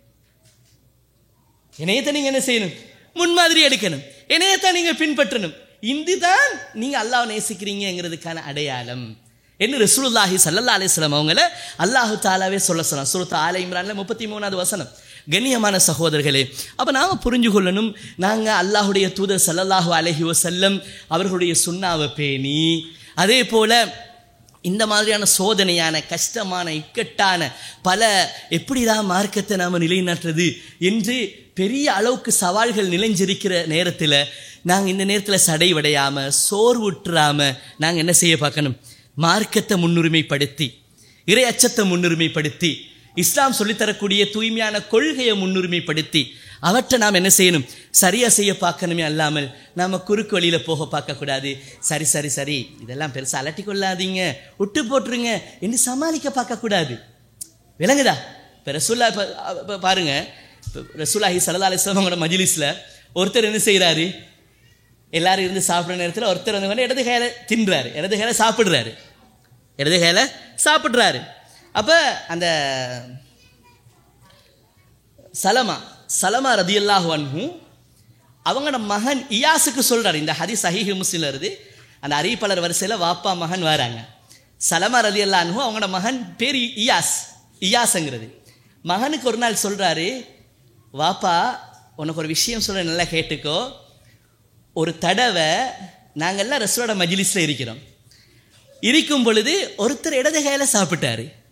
இணையத்தை நீங்கள் என்ன செய்யணும் முன்மாதிரி எடுக்கணும் இணையத்தான் நீங்கள் பின்பற்றணும் இதுதான் நீங்கள் அல்லாஹ் நேசிக்கிறீங்கிறதுக்கான அடையாளம் என்ன ரசூலுல்லாஹி சல்லல்லா அலிஸ்லாம் அவங்கள அல்லாஹு தாலாவே சொல்ல சொன்னான் சுருத்த ஆலை இம்ரான்ல முப்பத்தி மூணாவது வசனம் கண்ணியமான சகோதரர்களே அப்போ நாம் புரிஞ்சு கொள்ளணும் நாங்கள் அல்லாஹுடைய தூதர் சல்லல்லாஹு அலஹி வசல்லம் அவர்களுடைய சுண்ணாவை பேணி அதே போல் இந்த மாதிரியான சோதனையான கஷ்டமான இக்கட்டான பல எப்படிதான் மார்க்கத்தை நாம் நிலைநாட்டுறது என்று பெரிய அளவுக்கு சவால்கள் நிலைஞ்சிருக்கிற நேரத்தில் நாங்கள் இந்த நேரத்தில் சடைவடையாமல் சோர்வுற்றாமல் நாங்கள் என்ன செய்ய பார்க்கணும் மார்க்கத்தை முன்னுரிமைப்படுத்தி இறை அச்சத்தை முன்னுரிமைப்படுத்தி இஸ்லாம் சொல்லித்தரக்கூடிய தூய்மையான கொள்கையை முன்னுரிமைப்படுத்தி அவற்றை நாம் என்ன செய்யணும் சரியாக செய்ய பார்க்கணுமே அல்லாமல் நாம் குறுக்கு வழியில் போக பார்க்கக்கூடாது சரி சரி சரி இதெல்லாம் பெருசாக அலட்டி கொள்ளாதீங்க விட்டு போட்டுருங்க என்று சமாளிக்க பார்க்கக்கூடாது விளங்குதா இப்போ ரசூல்லா இப்போ பாருங்க இப்போ ரசூல்லாஹி சல்லா அலிஸ்லாமோட மஜிலிஸில் ஒருத்தர் என்ன செய்கிறாரு எல்லாரும் இருந்து சாப்பிட்ற நேரத்தில் ஒருத்தர் வந்து இடது கையில் தின்றாரு இடது கையில் சாப்பிட்றாரு இடது கையில் சாப்பிட்றாரு அப்போ அந்த சலமா சலமா ரதியல்லாஹு அன்ஹும் அவங்களோட மகன் இயாஸுக்கு சொல்கிறார் இந்த ஹரி சஹீஹி முஸ்லிம் வருது அந்த அறிவிப்பாளர் வரிசையில் வாப்பா மகன் வராங்க சலமா ரதி அல்லான்ஹும் அவங்களோட மகன் பேர் இயாஸ் இயாஸுங்கிறது மகனுக்கு ஒரு நாள் சொல்கிறாரு வாப்பா உனக்கு ஒரு விஷயம் சொல்ல நல்லா கேட்டுக்கோ ஒரு தடவை நாங்கள்லாம் ரசூலோட மஜிலிஸில் இருக்கிறோம் இருக்கும் பொழுது ஒருத்தர் இடது கையில் சாப்பிட்டாரு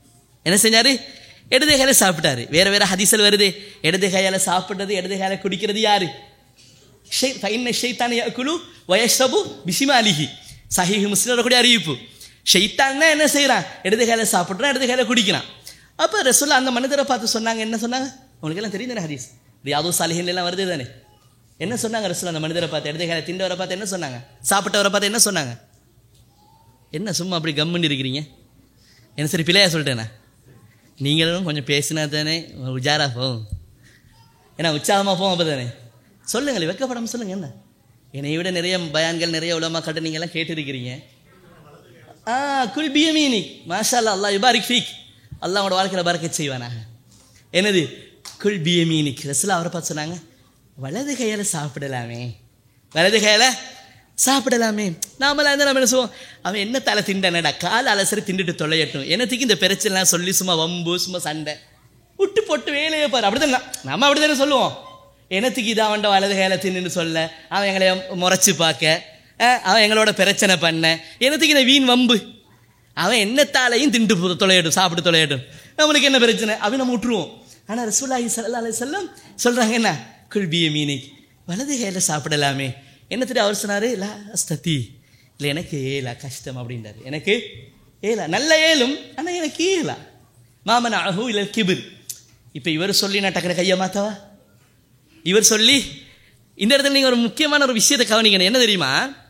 என்ன செஞ்சாரு இடது கையில சாப்பிட்டாரு வேற வேற ஹதீஸில் வருது இடது கையால சாப்பிடுறது இடது கையால குடிக்கிறது யாரு ஷை- ஃபைன்ன ஷைத்தான யக்குலு வயஷபு பிசிமாலிஹி சஹீஹ் முஸ்லிம் கூட அறிவிப்பு ஷைத்தான்னா என்ன செய்கிறான் இடது கையில சாப்பிட்றான் இடது கையில குடிக்கிறான் அப்போ ரசூல்லா அந்த மனிதரை பார்த்து சொன்னாங்க என்ன சொன்னாங்க உங்களுக்கு எல்லாம் தெரியும் தானே ஹதீஸ் ரியாது சாலிஹின் எல்லாம் வருது தானே என்ன சொன்னாங்க ரசூல்லா அந்த மனிதரை பார்த்து இடது கையில திண்டவரை பார்த்து என்ன சொன்னாங்க சாப்பிட்டவரை பார்த்து என்ன சொன்னாங்க என்ன சும்மா அப்படி கம்முன்னு இருக்கிறீங்க என்ன சரி பிள்ளையா சொல்லிட்டேனா நீங்களும் கொஞ்சம் பேசினா தானே உஜாரா போகும் ஏன்னா உற்சாகமாக போவோம் அப்போ தானே சொல்லுங்கள் வெக்கப்படாமல் சொல்லுங்கள் என்ன என்னை விட நிறைய பயான்கள் நிறைய உலமாக்கட்ட நீங்கள் எல்லாம் கேட்டிருக்கிறீங்க ஆ குல் பியமீனிக் மாஷா அல்லா அல்லாஹ் யுபாரிக் ஃபீக் அல்லாஹ் உங்களோட வாழ்க்கையில் பறக்கச் செய்வானாக என்னது குல் பியமீனிக் ரசூலா அவரை பார்த்து சொன்னாங்க வலது கையால் சாப்பிடலாமே வலது கையால் சாப்பிடலாமே நாமளாக இருந்தால் நம்ம என்ன சொல்லுவோம் அவன் என்ன தலை திண்டனடா கால் அலசரி திண்டுட்டு தொலையட்டும் என்னத்துக்கு இந்த பிரச்சனைலாம் சொல்லி சும்மா வம்பு சும்மா சண்டை விட்டு போட்டு வேலையை பாரு அப்படிதான் நான்- நம்ம அப்படித்தானே சொல்லுவோம் என்னத்துக்கு இதை அவன்ட வலது கையில தின்னுன்னு சொல்ல அவன் எங்களை முறைச்சு பார்க்க அஹ், அவன் எங்களோட பிரச்சனை பண்ண என்னத்துக்கு இந்த வீண் வம்பு அவன் என்னத்தாலையும் திண்டு போ- தொலையட்டும் சாப்பிட்டு தொலையட்டும் நம்மளுக்கு என்ன பிரச்சனை அவன் நம்ம விட்டுருவோம் ஆனால் ரசூலாஹி சல்லா அலைஹி வஸல்லம் சொல்றாங்க என்ன குல்பிய மீனை வலது கையில சாப்பிடலாமே என்னத்துட்டு அவர் சொன்னாரு லா அஸ்ததி இல்லை எனக்கு ஏலா கஷ்டம் அப்படின்றாரு எனக்கு ஏலா நல்ல ஏலும் ஆனால் எனக்கு ஏலா மாமன் அழகு இல்லை கிபிர் இப்போ இவர் சொல்லி நான் டக்குனு கையை மாத்தவா இவர் சொல்லி இந்த இடத்துல நீங்கள் ஒரு முக்கியமான ஒரு விஷயத்தை கவனிக்கணும் என்ன தெரியுமா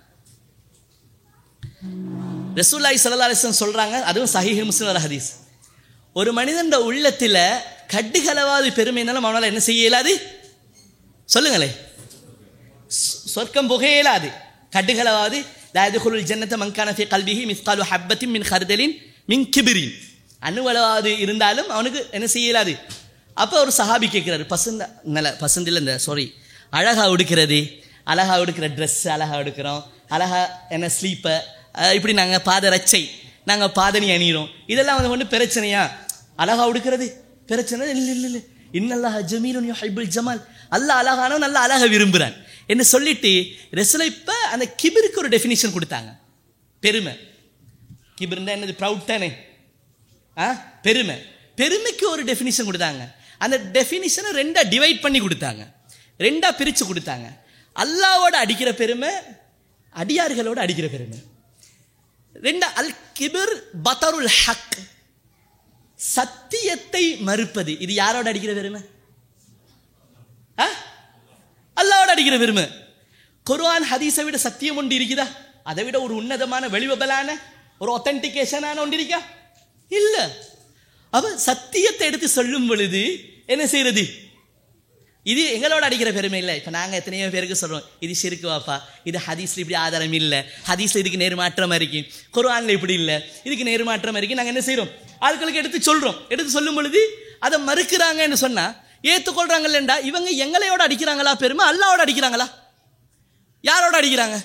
ரசூல்லாய் சல்லா அலிஸ்லாம் சொல்கிறாங்க அதுவும் சஹீஹ் முஸ்லிம் வர ஹதீஸ் ஒரு மனிதன் உள்ளத்தில் கட்டுகளவாது பெருமைனாலும் அவனால் என்ன செய்ய இயலாது சொல்லுங்களே சொ- சொர்க்கம் புக இயலாது கட்டுகளவாது லாயதுகுல் ஜன்னத்தை மங்கான ஃபி கல்விஹி மிஸ்காலு ஹப்பத்தின் மின் ஹர்தலின் மின் கிபிரின் அணுவளவாது இருந்தாலும் அவனுக்கு என்ன செய்ய இயலாது அப்போ ஒரு சஹாபி கேட்குறாரு பசந்த நல்ல பசந்தில் இந்த சாரி அழகா உடுக்கிறது அழகா உடுக்கிற ட்ரெஸ் அழகா உடுக்கிறோம் அழகா என்ன ஸ்லீப்பை இப்படி நாங்கள் பாத ரச்சை நாங்கள் பாதணி அணிகிறோம் இதெல்லாம் வந்து ஒன்று பிரச்சனையா அழகா உடுக்கிறது பிரச்சனை இல்லை இல்லை இல்லை இன்னல்லாஹ் ஜமீலுன் யுஹிப்புல் ஜமால் அல்லாஹ் அழகானவன் நல்ல அழகை விரும்புகிறான் என்று சொல்லிட்டு ரெசுல இப்போ அந்த கிபிருக்கு ஒரு டெஃபினிஷன் கொடுத்தாங்க பெருமை கிபிர்னா என்னது ப்ரவுட் தானே ஆ பெருமை பெருமைக்கு ஒரு டெஃபினிஷன் கொடுத்தாங்க அந்த டெஃபினிஷனை ரெண்டா டிவைட் பண்ணி கொடுத்தாங்க ரெண்டா பிரித்து கொடுத்தாங்க அல்லாவோட அடிக்கிற பெருமை அடியார்களோட அடிக்கிற பெருமை ரெண்டா அல் கிபிர் பத்தருல் ஹக் சத்தியத்தை மறுப்பது இது யாரோட அடிக்கிற பெருமை ஆ? அல்லாவோட அடிக்கிற பெருமை குர்ஆன் ஹதீஸை விட சத்தியம் ஒன்று இருக்குதா அதை விட ஒரு உன்னதமான வெளிவபலான ஒரு ஒத்தன்டிகேஷனான ஒன்று இருக்கா இல்ல அவ சத்தியத்தை எடுத்து சொல்லும் பொழுது என்ன செய்யறது இது எங்களோட அடிக்கிற பெருமை இல்லை இப்போ நாங்கள் எத்தனையோ பேருக்கு சொல்கிறோம் இது சிறுக்கு வாப்பா இது ஹதீஸ்ல இப்படி ஆதாரம் இல்லை ஹதீஸ்ல இதுக்கு நேர்மாற்றமாக இருக்கு குர்ஆன்ல இப்படி இல்லை இதுக்கு நேர்மாற்றமாக இருக்கு நாங்கள் என்ன செய்கிறோம் ஆட்களுக்கு எடுத்து சொல்கிறோம் எடுத்து சொல்லும் பொழுது அதை மறுக்கிறாங்கன்னு சொன்னால் ஏற்றுக்கொள்றாங்கல்லண்டா இவங்க எங்களையோட அடிக்கிறாங்களா பெருமை அல்லாவோட அடிக்கிறாங்களா யாரோட அடிக்கிறாங்க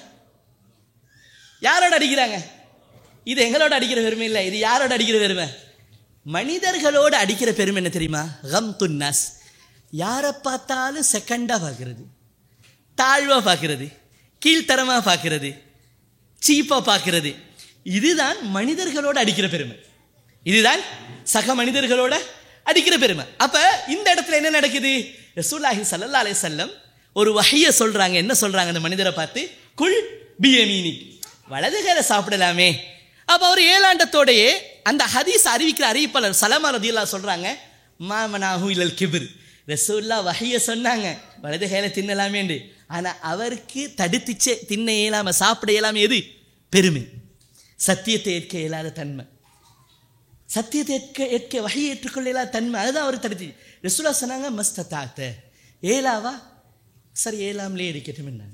யாரோட அடிக்கிறாங்க இது எங்களோட அடிக்கிற பெருமை இல்லை இது யாரோட அடிக்கிற பெருமை மனிதர்களோட அடிக்கிற பெருமை என்ன தெரியுமா கம் துன்னாஸ் யாரை பார்த்தாலும் செகண்டாக பார்க்கறது தாழ்வாக பார்க்கறது கீழ்த்தரமாக பார்க்கறது சீப்பாக பார்க்கறது இதுதான் மனிதர்களோட அடிக்கிற பெருமை இதுதான் சக மனிதர்களோட அடிக்கிற பெருமை அப்ப இந்த இடத்துல என்ன நடக்குது ரசூலுல்லாஹி ஸல்லல்லாஹு அலைஹி வஸல்லம் ஒரு வஹைய சொல்றாங்க என்ன சொல்றாங்க அந்த மனிதரை பார்த்து குல் பியமீனி வலது கையில சாப்பிடலாமே அப்ப அவர் ஏழாண்டத்தோடயே அந்த ஹதீஸ் அறிவிக்கிற அறிவிப்பாளர் சலமா ரதியல்லாஹு சொல்றாங்க மாமனாஹு இலல் கிபிர் ரசூல்லா வஹைய சொன்னாங்க வலது கையில தின்னலாமேண்டு ஆனா அவருக்கு தடுத்துச்சே தின்ன இயலாம சாப்பிட இயலாம எது பெருமை சத்தியத்தை ஏற்க இயலாத தன்மை சத்தியத்தை ஏற்க ஏற்க வகையை ஏற்றுக்கொள்ள இயலாத தன்மை அதுதான் அவர் தடுத்து ரசூலா சொன்னாங்க மஸ்தத்தாத்த ஏலாவா சரி ஏலாம்லே இருக்கட்டும் என்ன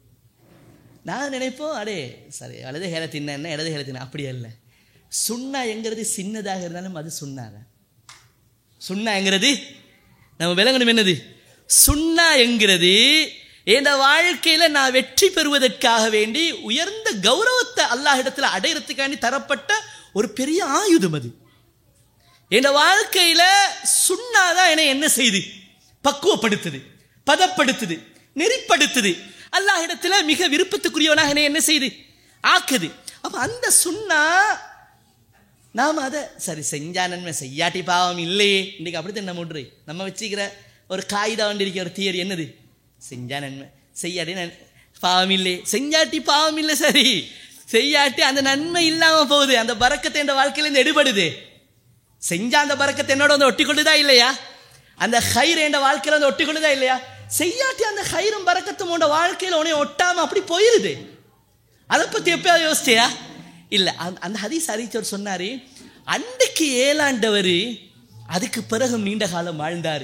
நான் நினைப்போம் அடே சரி வலது ஹேல தின்ன இடது ஹேல தின்ன அப்படி அல்ல சுண்ணா என்கிறது சின்னதாக இருந்தாலும் அது சுண்ணாதான் சுண்ணா என்கிறது நம்ம விளங்கணும் என்னது சுண்ணா என்கிறது என் வாழ்க்கையில நான் வெற்றி பெறுவதற்காக வேண்டி உயர்ந்த கௌரவத்தை அல்லாஹிடத்தில் அடையிறதுக்காண்டி தரப்பட்ட ஒரு பெரிய ஆயுதம் அது என் வாழ்க்கையில சுண்ணாதான் என்னை என்ன செய்து பக்குவப்படுத்துது பதப்படுத்துது நெறிப்படுத்துது அல்லாஹிடத்துல மிக விருப்பத்துக்குரியவனாக என்னை என்ன செய்து ஆக்குது அப்ப அந்த சுண்ணா நாம் அதை சரி செஞ்சா நன்மை செய்யாட்டி பாவம் இல்லையே இன்னைக்கு அப்படித்தான் நம்ம விட்ரு நம்ம வச்சுக்கிற ஒரு காகிதா வண்டிருக்க ஒரு தியரி என்னது செஞ்சா நன்மை செய்யாட்டி நன் பாவம் இல்லை செஞ்சாட்டி பாவம் இல்லை சரி செய்யாட்டி அந்த நன்மை இல்லாம போகுது அந்த பறக்கத்தை என் வாழ்க்கையிலேருந்து எடுபடுது செஞ்ச அந்த பறக்கத்தை என்னோட வந்து ஒட்டி கொள்ளுதா இல்லையா அந்த ஹைர் என் வாழ்க்கையில வந்து ஒட்டி கொள்ளுதா இல்லையா செய்யாட்டி அந்த ஹைரும் பறக்கத்தும் உன்னோட வாழ்க்கையில உன்னை ஒட்டாம அப்படி போயிருது அதை பத்தி எப்பயாவது யோசிச்சியா இல்ல அந்த- அந்த ஹதீஸ் அறிவிச்சவர் சொன்னாரு அன்றைக்கு ஏழாண்டவர் அதுக்கு பிறகு நீண்ட காலம் வாழ்ந்தாரு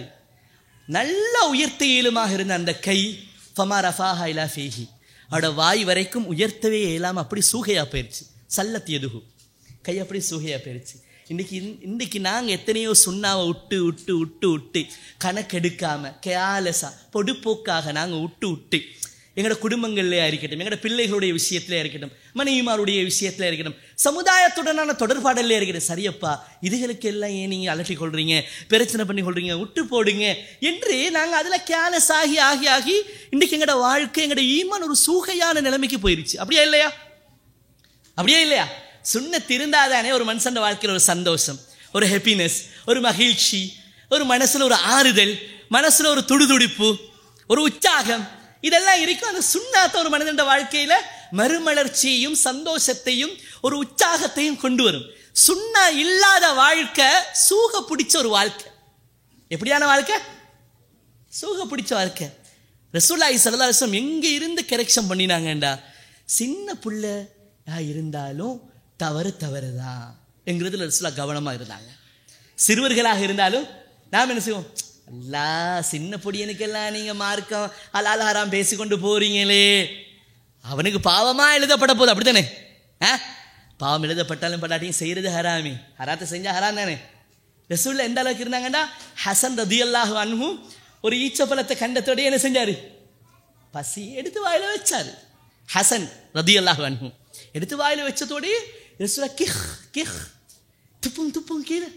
நல்ல உயர்த்த இயலுமாக இருந்த அந்த கை ஃபமா ரஃபாஹா இலா ஃபீஹி அவட வாய் வரைக்கும் உயர்த்தவே இயலாம அப்படி சூகையா போயிருச்சு சல்லத் எதுகு கை அப்படி சூகையா போயிருச்சு இன்னைக்கு இந்த- இன்னைக்கு நாங்க எத்தனையோ சுண்ணாவை விட்டு விட்டு விட்டு விட்டு கணக்கெடுக்காம கேலஸா பொடுப்போக்காக நாங்க விட்டு விட்டு எங்களோட குடும்பங்கள்லயா இருக்கட்டும் எங்களோட பிள்ளைகளுடைய விஷயத்திலே இருக்கட்டும் மனைவிமாருடைய விஷயத்துல இருக்கட்டும் சமுதாயத்துடனான தொடர்பாடல்ல இருக்கட்டும் சரியப்பா இதுகளுக்கு எல்லாம் ஏன் நீங்க அலட்டி கொள்றீங்க பிரச்சனை பண்ணி கொள்றீங்க விட்டு போடுங்க என்று நாங்க அதுல கேலஸ் ஆகி ஆகி ஆகி இன்னைக்கு எங்களோட வாழ்க்கை எங்களோட ஈமான் ஒரு சூகையான நிலைமைக்கு போயிருச்சு அப்படியா இல்லையா அப்படியே இல்லையா சுண்ணத் இருந்தாதானே ஒரு மனுஷன் வாழ்க்கையில் ஒரு சந்தோஷம் ஒரு ஹாப்பினஸ் ஒரு மகிழ்ச்சி ஒரு மனசுல ஒரு ஆறுதல் மனசுல ஒரு துடுதுடிப்பு ஒரு உற்சாகம் இதெல்லாம் இருக்கும் அந்த சுண்ணாத்த ஒரு மனிதன் வாழ்க்கையில மறுமலர்ச்சியையும் சந்தோஷத்தையும் ஒரு உற்சாகத்தையும் கொண்டு வரும் சுண்ணா இல்லாத வாழ்க்கை சூக பிடிச்ச ஒரு வாழ்க்கை எப்படியான வாழ்க்கை சூக பிடிச்ச வாழ்க்கை ரசூலாய் சரதாரசம் எங்க இருந்து கரெக்ஷன் பண்ணினாங்கண்டா சின்ன பிள்ளையா இருந்தாலும் தவறு தவறுதான் என்கிறதுல ரசூலா கவனமா இருந்தாங்க சிறுவர்களாக இருந்தாலும் நாம் என்ன செய்வோம் அல்லா சின்ன பொடியனுக்கெல்லாம் நீங்க மார்க்கம் அலால் ஹராம் பேசிக்கொண்டு போறீங்களே அவனுக்கு பாவமா எழுதப்பட போகுது அப்படித்தானே ஆ பாவம் எழுதப்பட்டாலும் பட்டாட்டியும் செய்யறது ஹராமி ஹராத்தை செஞ்சா ஹராம் தானே ரசூல்ல எந்த அளவுக்கு இருந்தாங்கன்னா ஹசன் ரதியல்லாஹு அன்ஹு ஒரு ஈச்சப்பழத்தை கண்டத்தோட என்ன செஞ்சாரு பசி எடுத்து வாயில வச்சாரு ஹசன் ரதியல்லாஹு அன்ஹு எடுத்து வாயில வச்சதோடய ரசூலா கிஹ் கிஹ் துப்பும் துப்பும் கீழே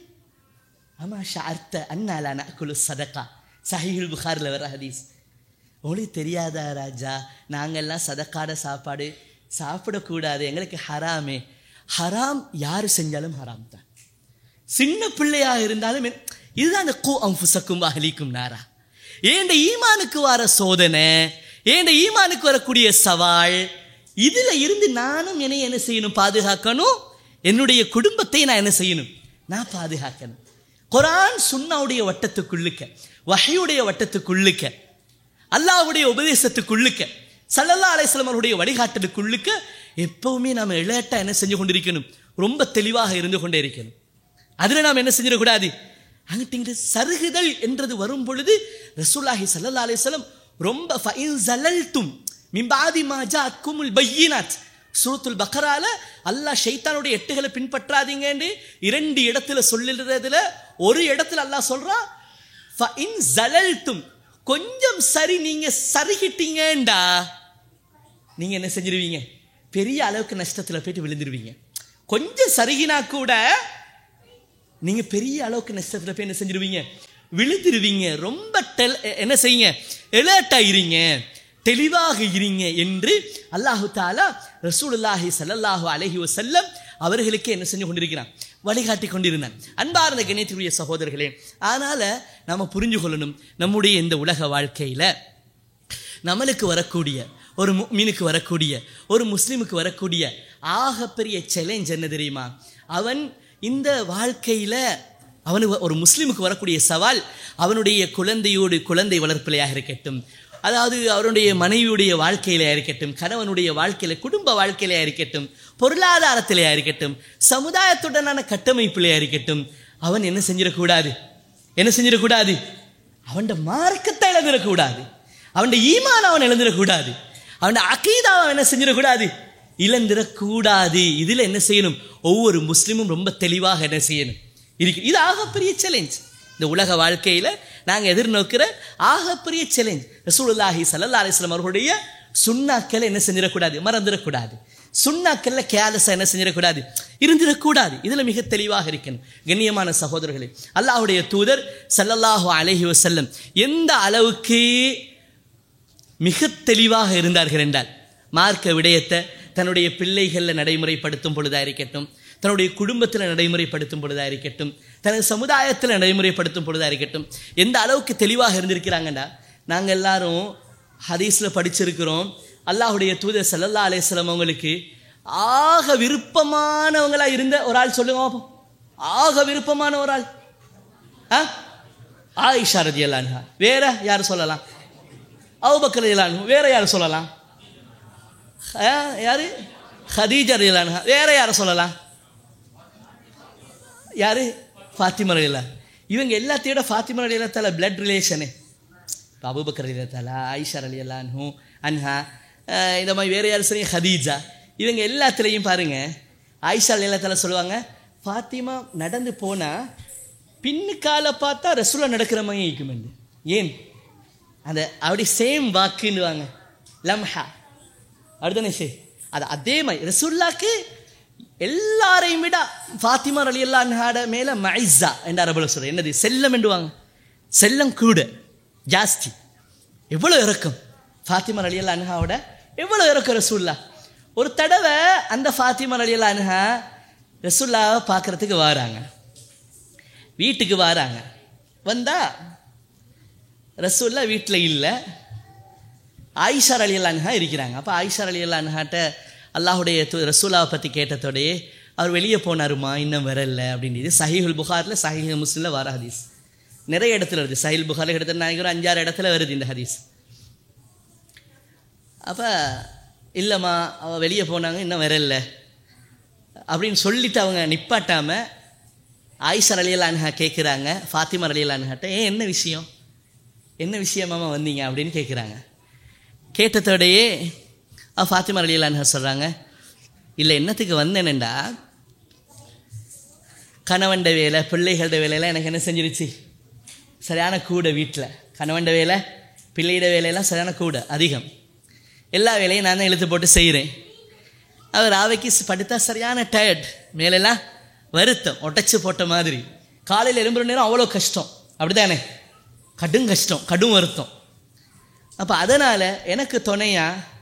ஆமா ஷார்த்த அண்ணாலா நக்குலு சதக்கா சஹீஹுல் புகாரில் வர ஹதீஸ் உங்களுக்கு தெரியாதா ராஜா நாங்கெல்லாம் சதக்காட சாப்பாடு சாப்பிடக்கூடாது எங்களுக்கு ஹராமே ஹராம் யார் செஞ்சாலும் ஹராம் தான் சின்ன பிள்ளையா இருந்தாலும் என்- இதுதான் அந்த கூ அம்புசக்கும் அகலிக்கும் நாரா ஏண்ட ஈமானுக்கு வர சோதனை ஏண்ட ஈமானுக்கு வரக்கூடிய சவால் இதுல இருந்து நானும் என்னை என்ன செய்யணும் பாதுகாக்கணும் என்னுடைய குடும்பத்தை நான் என்ன செய்யணும் நான் பாதுகாக்கணும் குரான் சுன்னாவுடைய வட்டத்துக்குள்ளுக்க வஹையுடைய வட்டத்துக்குள்ளுக்க அல்லாஹ்வுடைய உபதேசத்துக்குள்ளுக்க சல்லல்லா அலைஹிஸ்ஸலாம் அவருடைய வழிகாட்டலுக்குள்ளுக்க எப்பவுமே நாம இளையட்டா என்ன செஞ்சு கொண்டிருக்கணும் ரொம்ப தெளிவாக இருந்து கொண்டே இருக்கணும் அதுல நாம் என்ன செஞ்சிடக்கூடாது அங்கிட்டு சருகுதல் என்றது வரும் பொழுது ரசூலாஹி சல்லல்லா அலைஹிஸ்ஸலாம் ரொம்ப ஃபைன் ஜலல்தும் மிம்பாதி மாஜா அக்குமுல் பையினாத் சூரத்துல் பக்கரால அல்லாஹ் ஷைத்தானுடைய எட்டுகளை பின்பற்றாதீங்கன்னு இரண்டு இடத்துல சொல்லுறதுல ஒரு இடத்துல அல்லாஹ் சொல்றான் ஃபைன் ஜலல்தும் கொஞ்சம் சரி நீங்க சருகிட்டீங்கண்டா நீங்க என்ன செஞ்சிருவீங்க பெரிய அளவுக்கு நஷ்டத்துல போயிட்டு விழுந்துருவீங்க கொஞ்சம் சருகினா கூட நீங்க பெரிய அளவுக்கு நஷ்டத்துல போய் என்ன செஞ்சிருவீங்க விழுந்துருவீங்க ரொம்ப டெல் என்ன செய்யுங்க எலர்ட்டா இருங்க தெளிவாக இருங்க என்று அல்லாஹு தாலா ரசூலுல்லாஹி ஸல்லல்லாஹு அலைஹி வஸல்லம் அவர்களுக்கு என்ன செஞ்சு கொண்டிருக்கிறான் வழிகாட்டி கொண்டிருந்தான் அன்பார்ந்த கணியத்திற்குரிய சகோதரர்களே அதனால நாம புரிஞ்சு கொள்ளணும் நம்முடைய இந்த உலக வாழ்க்கையில நம்மளுக்கு வரக்கூடிய ஒரு மீனுக்கு வரக்கூடிய ஒரு முஸ்லீமுக்கு வரக்கூடிய ஆகப்பெரிய சேலஞ்ச் என்ன தெரியுமா அவன் இந்த வாழ்க்கையில அவனுக்கு ஒரு முஸ்லீமுக்கு வரக்கூடிய சவால் அவனுடைய குழந்தையோடு குழந்தை வளர்ப்பிலையாக இருக்கட்டும் அதாவது அவருடைய மனைவியுடைய வாழ்க்கையில இருக்கட்டும் கணவனுடைய வாழ்க்கையில குடும்ப வாழ்க்கையில இருக்கட்டும் பொருளாதாரத்திலேயா இருக்கட்டும் சமுதாயத்துடனான கட்டமைப்பிலையா இருக்கட்டும் அவன் என்ன செஞ்சிடக்கூடாது என்ன செஞ்சிடக்கூடாது அவன் மார்க்கத்தை இழந்துடக்கூடாது அவன் ஈமான அவன் இழந்துடக்கூடாது அவன் அகீதா அவன் என்ன செஞ்சிடக்கூடாது இழந்துடக்கூடாது இதுல என்ன செய்யணும் ஒவ்வொரு முஸ்லிமும் ரொம்ப தெளிவாக என்ன செய்யணும் இருக்கு இது ஆகப்பெரிய சேலஞ்ச் இந்த உலக வாழ்க்கையில நாங்க எதிர்நோக்கிற ஆகப்பெரிய சேலஞ்ச் ரசூலுல்லாஹி ஸல்லல்லாஹு அலைஹி வஸல்லம் அவர்களுடைய சுண்ணாக்களை என்ன செஞ்சிடக்கூடாது மறந்துடக்கூடாது சுண்ணாக்கள்ல கேலஸா என்ன செஞ்சிடக்கூடாது இருந்திடக்கூடாது இதுல மிக தெளிவாக இருக்கணும் கண்ணியமான சகோதரர்களே அல்லாஹ்வுடைய தூதர் ஸல்லல்லாஹு அலைஹி வஸல்லம் எந்த அளவுக்கு மிக தெளிவாக இருந்தார்கள் என்றால் மார்க்க விடயத்தை தன்னுடைய பிள்ளைகளில் நடைமுறைப்படுத்தும் பொழுதா இருக்கட்டும் தன்னுடைய குடும்பத்தில் நடைமுறைப்படுத்தும் பொழுதாக இருக்கட்டும் தனது சமுதாயத்தில் நடைமுறைப்படுத்தும் பொழுதாக இருக்கட்டும் எந்த அளவுக்கு தெளிவாக இருந்திருக்கிறாங்கடா நாங்கள் எல்லாரும் ஹதீஸில் படிச்சிருக்கிறோம் அல்லாஹுடைய தூதர் சல்லல்லா அலிஸ்லாம் அவங்களுக்கு ஆக விருப்பமானவங்களா இருந்த ஒரு ஆள் சொல்லுங்க பாப்போம். ஆக விருப்பமான ஒரு ஆள் ஆ ஆயிஷா ரதியல்லான்ஹா வேற யார் சொல்லலாம் அவுபக்கர் ரதியல்லான்ஹு வேற யார் சொல்லலாம் ஆ, யாரு ஹதீஜா ரதியல்லான்ஹா வேற யார் சொல்லலாம் யாரு ஃபாத்திமா ரலியல்லா இவங்க எல்லாத்தையோட ஃபாத்திமா ரலியல்லாத்தால பிளட் ரிலேஷனு இப்போ அபுபக்கர் ரலியல்லாத்தால ஆயிஷா ரலியல்லான்ஹு அன்ஹா அஹ் இந்த மாதிரி வேற யார் சொல்லி ஹதீஜா இவங்க எல்லாத்துலேயும் பாருங்க ஆயிஷா ரலியல்லாத்தால சொல்லுவாங்க ஃபாத்திமா நடந்து போனா பின்னுக்கால பார்த்தா ரசூலா நடக்கிற மாதிரி இருக்குமெண்டு ஏன் அந்த அப்படி சேம் வாக்குன்னுவாங்க லம்ஹா அப்படிதானே சே அது அதே மாதிரி ரசுல்லாக்கு எல்லாரையும் விட ஃபாத்திமா அலி அல்லாஹாட மேல மைஸா என்ற அரபுல சொல்ற என்னது செல்லம் என்றுவாங்க செல்லம் கூட ஜாஸ்தி எவ்வளோ இறக்கம் ஃபாத்திமா அலி அல்லா அன்ஹாவோட எவ்வளோ இறக்கம் ரசூல்லா ஒரு தடவை அந்த ஃபாத்திமா அலி அல்லா அன்ஹா ரசூல்லாவை பார்க்கறதுக்கு வராங்க வீட்டுக்கு வராங்க வந்தா ரசூல்லா வீட்டில் இல்லை ஆயிஷா அலி அல்லான்ஹா இருக்கிறாங்க அப்போ ஆயிஷா அலி அல்லான்ஹாட்ட அல்லாஹுடைய து ரசூலாவை பற்றி கேட்டதோடயே அவர் வெளியே போனாருமா இன்னும் வரல அப்படின்றது சஹீஹுல் புகாரில் சஹீஹ் முஸ்லிமில் வர ஹதீஸ் நிறைய இடத்துல வருது சஹீல் புகாரில் கிட்டத்தட்ட நான் ஒரு அஞ்சாறு இடத்துல வருது இந்த ஹதீஸ் அப்போ இல்லைம்மா அவள் வெளியே போனாங்க இன்னும் வரல அப்படின்னு சொல்லிட்டு அவங்க நிப்பாட்டாமல் ஆயிஷா அலியலான்ஹா கேட்குறாங்க ஃபாத்திமா அலியலான்ஹாட்ட ஏன் என்ன விஷயம் என்ன விஷயமாமா வந்தீங்க அப்படின்னு கேட்குறாங்க கேட்டதோடையே அவ ஃபாத்திமா அலியலான்ஹா சொல்கிறாங்க இல்லை என்னத்துக்கு வந்தேனேண்டா கணவன்ட வேலை பிள்ளைகளோட வேலையெல்லாம் எனக்கு என்ன செஞ்சிருச்சு சரியான கூட வீட்டில் கணவன்ட வேலை பிள்ளையிட வேலையெல்லாம் சரியான கூட அதிகம் எல்லா வேலையும் நான் தான் இழுத்து போட்டு செய்கிறேன் அவர் ஆவைக்கு படுத்தா சரியான டயர்ட் மேலெல்லாம் வருத்தம் ஒட்டச்சு போட்ட மாதிரி காலையில் எழும்புற நேரம் அவ்வளோ கஷ்டம் அப்படிதானே கடும் கஷ்டம் கடும் வருத்தம் அப்போ அதனால் எனக்கு துணையா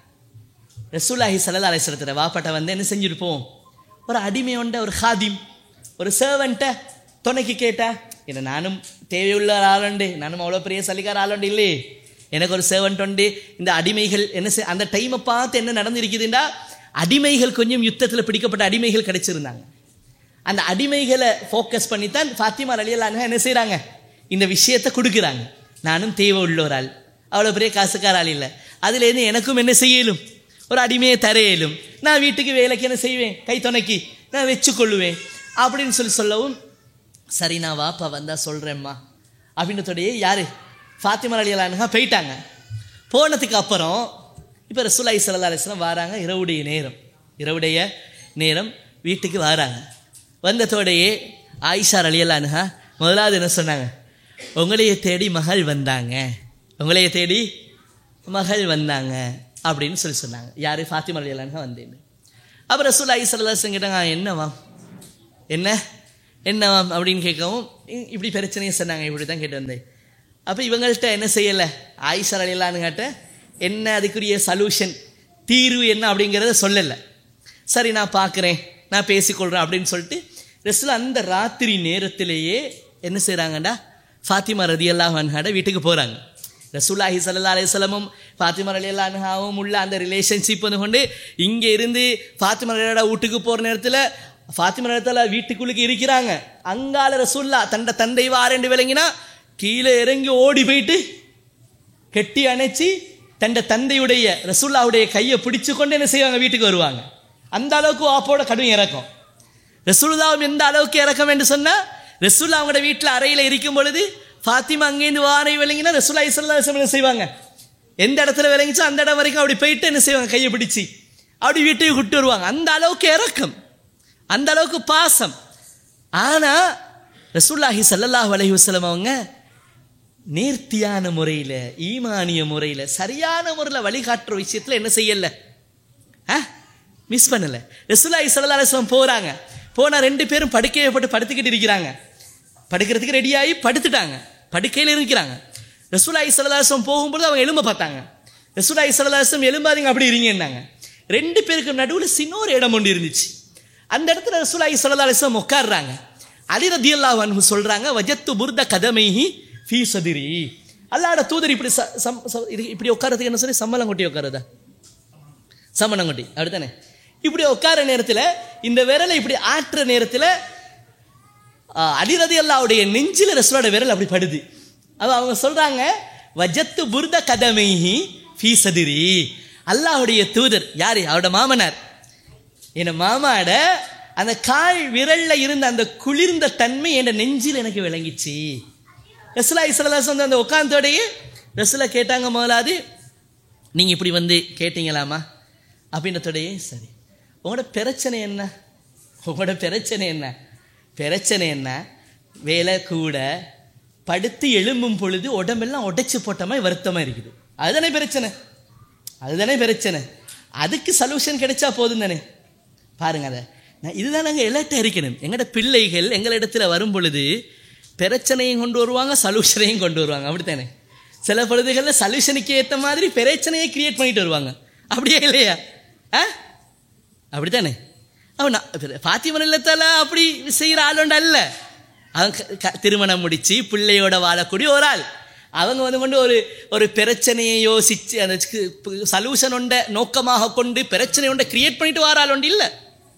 ரசூலாஹி சல்லா அலிஸ்லத்தில் வாப்பாட்ட வந்து என்ன செஞ்சுருப்போம் ஒரு அடிமையோண்ட ஒரு ஹாதிம் ஒரு சர்வன்ட்டை துணைக்கு கேட்டா என்ன நானும் தேவையுள்ள ஆளுண்டு நானும் அவ்வளோ பெரிய சலிக்கார ஆளுண்டு இல்லையே எனக்கு ஒரு சர்வன்ட் உண்டு இந்த அடிமைகள் என்ன செய் அந்த டைமை பார்த்து என்ன நடந்திருக்குதுண்டா அடிமைகள் கொஞ்சம் யுத்தத்தில் பிடிக்கப்பட்ட அடிமைகள் கிடைச்சிருந்தாங்க அந்த அடிமைகளை ஃபோக்கஸ் பண்ணி தான் ஃபாத்திமா அலியல்லாங்க என்ன செய்கிறாங்க இந்த விஷயத்தை கொடுக்குறாங்க நானும் தேவை உள்ள ஒரு ஆள் அவ்வளோ பெரிய காசுக்கார ஆள் இல்லை அதுலேருந்து எனக்கும் என்ன செய்யலும் ஒரு அடிமையை தர இயலும் நான் வீட்டுக்கு வேலைக்கு என்ன செய்வேன் கை துணைக்கி நான் வச்சுக்கொள்ளுவேன் அப்படின்னு சொல்லி சொல்லவும் சரி நான் வாப்பா வந்தால் சொல்கிறேம்மா அப்படின்றதோடையே யார் ஃபாத்திமா அலியலானுங்க போயிட்டாங்க போனதுக்கு அப்புறம் இப்போ ரசூலாய் சல்லா அலிஸ்லாம் வராங்க இரவுடைய நேரம் இரவுடைய நேரம் வீட்டுக்கு வராங்க வந்ததோடையே ஆயிஷா அலியலானுஹா முதலாவது என்ன சொன்னாங்க உங்களைய தேடி மகள் வந்தாங்க உங்களைய தேடி மகள் வந்தாங்க அப்படின்னு சொல்லி சொன்னாங்க யார் ஃபாத்திமா அலியலானுஹா வந்தேன் அப்புறம் ரசூலாய் சல்லா கேட்டாங்க என்னவா என்ன என்னவாம் அப்படின்னு கேட்கவும் இ- இப்படி பிரச்சனையை சொன்னாங்க இப்படி தான் கேட்டு வந்தேன் அப்போ இவங்கள்ட்ட என்ன செய்யலை ஆயிஷா அலிலான்னு கேட்ட என்ன அதுக்குரிய சல்யூஷன் தீர்வு என்ன அப்படிங்கிறத சொல்லலை சரி நான் பார்க்குறேன் நான் பேசிக்கொள்கிறேன் அப்படின்னு சொல்லிட்டு ரெஸ்டில் அந்த ராத்திரி நேரத்திலேயே என்ன செய்கிறாங்கடா ஃபாத்திமா ரதி அல்லாஹாட வீட்டுக்கு போகிறாங்க ரசூலாஹி சல்லா அலிஸ்லமும் ஃபாத்திமா அலி அல்லாஹாவும் உள்ள அந்த ரிலேஷன்ஷிப் வந்து கொண்டு இங்கே இருந்து ஃபாத்திமா அலியோட வீட்டுக்கு போகிற நேரத்தில் ஃபாத்திமா நேரத்தில் வீட்டுக்குள்ளுக்கு இருக்கிறாங்க அங்கால ரசூல்லா தண்ட தந்தை வாரேண்டு விளங்கினா கீழே இறங்கி ஓடி போயிட்டு கெட்டி அணைச்சி தண்ட தந்தையுடைய ரசூல்லாவுடைய கையை பிடிச்சு கொண்டு என்ன செய்வாங்க வீட்டுக்கு வருவாங்க அந்த அளவுக்கு வாப்போட கடும் இறக்கம் ரசூலுல்லாவும் எந்த அளவுக்கு இறக்கம் என்று சொன்னால் ரசூல்லா அவங்களோட வீட்டில் அறையில் இருக்கும் பொழுது ஃபாத்திமா அங்கேருந்து வாரை விளங்கினா ரசூல்லா இஸ்லா என்ன செய்வாங்க எந்த இடத்துல விளங்கிச்சோ அந்த இடம் வரைக்கும் அப்படி போயிட்டு என்ன செய்வாங்க கையை பிடிச்சி அப்படி வீட்டுக்கு கூட்டு வருவாங்க அந்த அளவுக்கு இறக்கம் அந்த அளவுக்கு பாசம் ஆனால் ரசூல்லாஹி ஸல்லல்லாஹு அலைஹி வஸல்லம் அவங்க நேர்த்தியான முறையில் ஈமானிய முறையில் சரியான முறையில் வழிகாட்டுற விஷயத்தில் என்ன செய்யலை ஆ மிஸ் பண்ணலை ரசூலாஹி ஸல்லல்லாஹு அலைஹி வஸல்லம் போகிறாங்க போனால் ரெண்டு பேரும் படுக்கையை போட்டு படுத்துக்கிட்டு இருக்கிறாங்க படுக்கிறதுக்கு ரெடியாகி படுத்துட்டாங்க படுக்கையில் இருக்கிறாங்க ரசூலாஹி ஸல்லல்லாஹு அலைஹி வஸல்லம் போகும்போது அவங்க எலும்ப பார்த்தாங்க ரசூலாஹி ஸல்லல்லாஹு அலைஹி வஸல்லம் எலும்பாதீங்க அப்படி இருங்கன்னாங்க ரெண்டு பேருக்கு நடுவில் சின்ன ஒரு இடம் ஒன்று இருந்துச்சு அந்த இடத்துல ரசூலாய் சல்லா அலிஸ்லாம் உட்காடுறாங்க அலி ரதியல்லாஹு அன்ஹு சொல்றாங்க வஜத்து புர்த கதமைஹி ஃபீ சதிரி அல்லாஹ்வோட தூதர் இப்படி ச- சம்- ச- இது இப்படி உட்காரதுக்கு என்ன சொல்லி சம்மலம் கொட்டி உட்காரதா சமணம் கொட்டி அப்படித்தானே இப்படி உட்கார நேரத்தில் இந்த விரலை இப்படி ஆட்டுற நேரத்தில் அலிரதி அல்லாவுடைய நெஞ்சில ரசூலோட விரல் அப்படி படுது அது அவங்க சொல்றாங்க வஜத்து புர்த கதமைஹி ஃபீ சதிரி அல்லாஹ்வுடைய தூதர் யாரு அவரோட மாமனார் என் மாமாட அந்த கால் விரல்ல இருந்த அந்த குளிர்ந்த தன்மை என் நெஞ்சில் எனக்கு விளங்கிச்சு ரசுலா இஸ்லாஸ் வந்து அந்த உட்காந்தோடையே ரசுலா கேட்டாங்க முதலாவது நீங்க இப்படி வந்து கேட்டீங்களாமா அப்படின்றதோடையே சரி உங்களோட பிரச்சனை என்ன உங்களோட பிரச்சனை என்ன பிரச்சனை என்ன வேலை கூட படுத்து எழும்பும் பொழுது உடம்பெல்லாம் உடைச்சு போட்ட மாதிரி வருத்தமா இருக்குது அதுதானே பிரச்சனை அதுதானே பிரச்சனை அதுக்கு சொல்யூஷன் கிடைச்சா போதும் தானே பாருங்க அதை நான் இதுதான் நாங்கள் எலர்ட்டாக இருக்கணும் எங்களோட பிள்ளைகள் எங்களிடத்துல வரும் பொழுது பிரச்சனையும் கொண்டு வருவாங்க சொல்யூஷனையும் கொண்டு வருவாங்க அப்படித்தானே சில பொழுதுகளில் சொல்யூஷனுக்கு ஏற்ற மாதிரி பிரச்சனையை கிரியேட் பண்ணிட்டு வருவாங்க அப்படியே இல்லையா ஆ அப்படித்தானே அவன் நான் பாத்திமன் இல்லத்தால அப்படி செய்கிற ஆள் ஒன்று அல்ல அவன் க- க- திருமணம் முடிச்சு பிள்ளையோட வாழக்கூடிய ஒரு ஆள் அவங்க வந்து கொண்டு ஒரு ஒரு பிரச்சனையை யோசிச்சு அந்த சல்யூஷன் ஒன்றை நோக்கமாக கொண்டு பிரச்சனை ஒன்றை கிரியேட் பண்ணிட்டு வர ஆள் ஒன்று இல்லை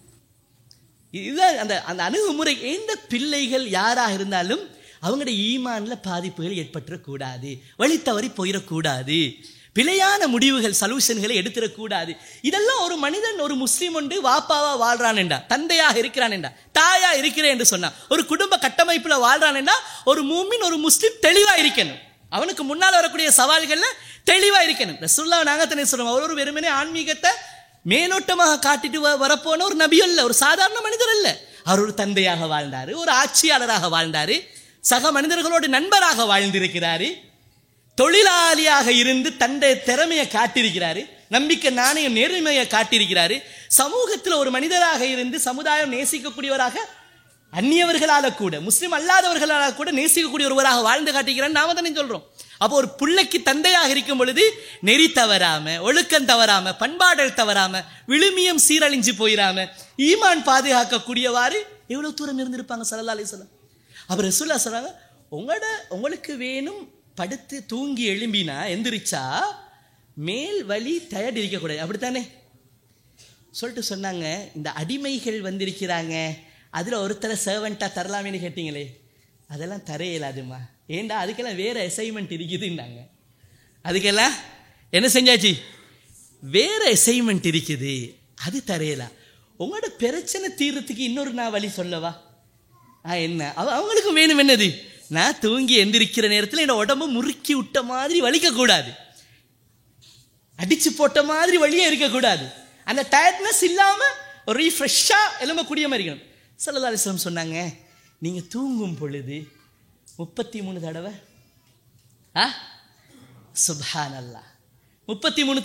இதுதான் அந்த அந்த அணுகுமுறை எந்த பிள்ளைகள் யாராக இருந்தாலும் அவங்களுடைய ஈமான்ல பாதிப்புகள் ஏற்பட்டுறக்கூடாது வழி தவறி போயிடக்கூடாது பிழையான முடிவுகள் சொல்யூஷன்களை எடுத்துடக்கூடாது இதெல்லாம் ஒரு மனிதன் ஒரு முஸ்லீம் உண்டு வாப்பாவா வாழ்றான் என்றா தந்தையாக இருக்கிறான் என்றா தாயா இருக்கிறேன் என்று சொன்னா ஒரு குடும்ப கட்டமைப்புல வாழ்றான் என்றா ஒரு மூமின் ஒரு முஸ்லீம் தெளிவா இருக்கணும் அவனுக்கு முன்னால் வரக்கூடிய சவால்கள்ல தெளிவா இருக்கணும் ரசூல்லா நாங்க சொல்றோம் அவர் ஒரு வெறுமனே ஆன்மீகத்தை மேலோட்டமாக காட்டிட்டு வ- வரப்போன ஒரு நபி அல்ல ஒரு சாதாரண மனிதர் அல்ல அவர் ஒரு தந்தையாக வாழ்ந்தாரு ஒரு ஆட்சியாளராக வாழ்ந்தாரு சக மனிதர்களோடு நண்பராக வாழ்ந்திருக்கிறாரு தொழிலாளியாக இருந்து தன்னுடைய திறமையை காட்டியிருக்கிறாரு நம்பிக்கை நாணயம் நேர்மையை காட்டியிருக்கிறாரு சமூகத்தில் ஒரு மனிதராக இருந்து சமுதாயம் நேசிக்கக்கூடியவராக அந்நியவர்களால கூட முஸ்லிம் அல்லாதவர்களால கூட நேசிக்கக்கூடிய ஒருவராக வாழ்ந்து காட்டுகிறார் நாம தானே சொல்றோம் அப்போ ஒரு பிள்ளைக்கு தந்தையாக இருக்கும் பொழுது நெறி தவறாம ஒழுக்கம் தவறாம பண்பாடல் தவறாம விழுமியம் சீரழிஞ்சு போயிடாம ஈமான் பாதுகாக்கக்கூடியவாறு எவ்வளவு தூரம் இருந்திருப்பாங்க சல்லா அலிஸ்லாம் அப்ப ரசூல்லா சொல்றாங்க உங்களோட உங்களுக்கு வேணும் படுத்து தூங்கி எழும்பினா எந்திரிச்சா மேல் வலி டயர்ட் இருக்கக்கூடாது அப்படித்தானே சொல்லிட்டு சொன்னாங்க இந்த அடிமைகள் வந்திருக்கிறாங்க அதில் ஒருத்தரை சர்வெண்ட்டாக தரலாமேன்னு கேட்டீங்களே அதெல்லாம் தர இயலாதுமா ஏண்டா அதுக்கெல்லாம் வேற அசைன்மெண்ட் இருக்குதுன்னாங்க அதுக்கெல்லாம் என்ன செஞ்சாச்சு வேற அசைன்மெண்ட் இருக்குது அது தரையலாம் உங்களோட பிரச்சனை தீர்றதுக்கு இன்னொரு நான் வழி சொல்லவா ஆ என்ன அவ அவங்களுக்கும் வேணும் என்னது நான் தூங்கி எந்திரிக்கிற நேரத்தில் என்னோட உடம்பு முறுக்கி விட்ட மாதிரி வலிக்கக்கூடாது அடிச்சு போட்ட மாதிரி வழியே இருக்கக்கூடாது அந்த டயர்ட்னஸ் இல்லாம ஒரு ரீஃப்ரெஷ்ஷா எலும்பக்கூடிய மாதிரி இருக்கணும் சல்லா அலிஸ்லாம் சொன்னாங்க நீங்க தூங்கும் பொழுது முப்பத்தி மூணு தடவை ஆ சுப்ஹான் அல்லாஹ் முப்பத்தி மூணு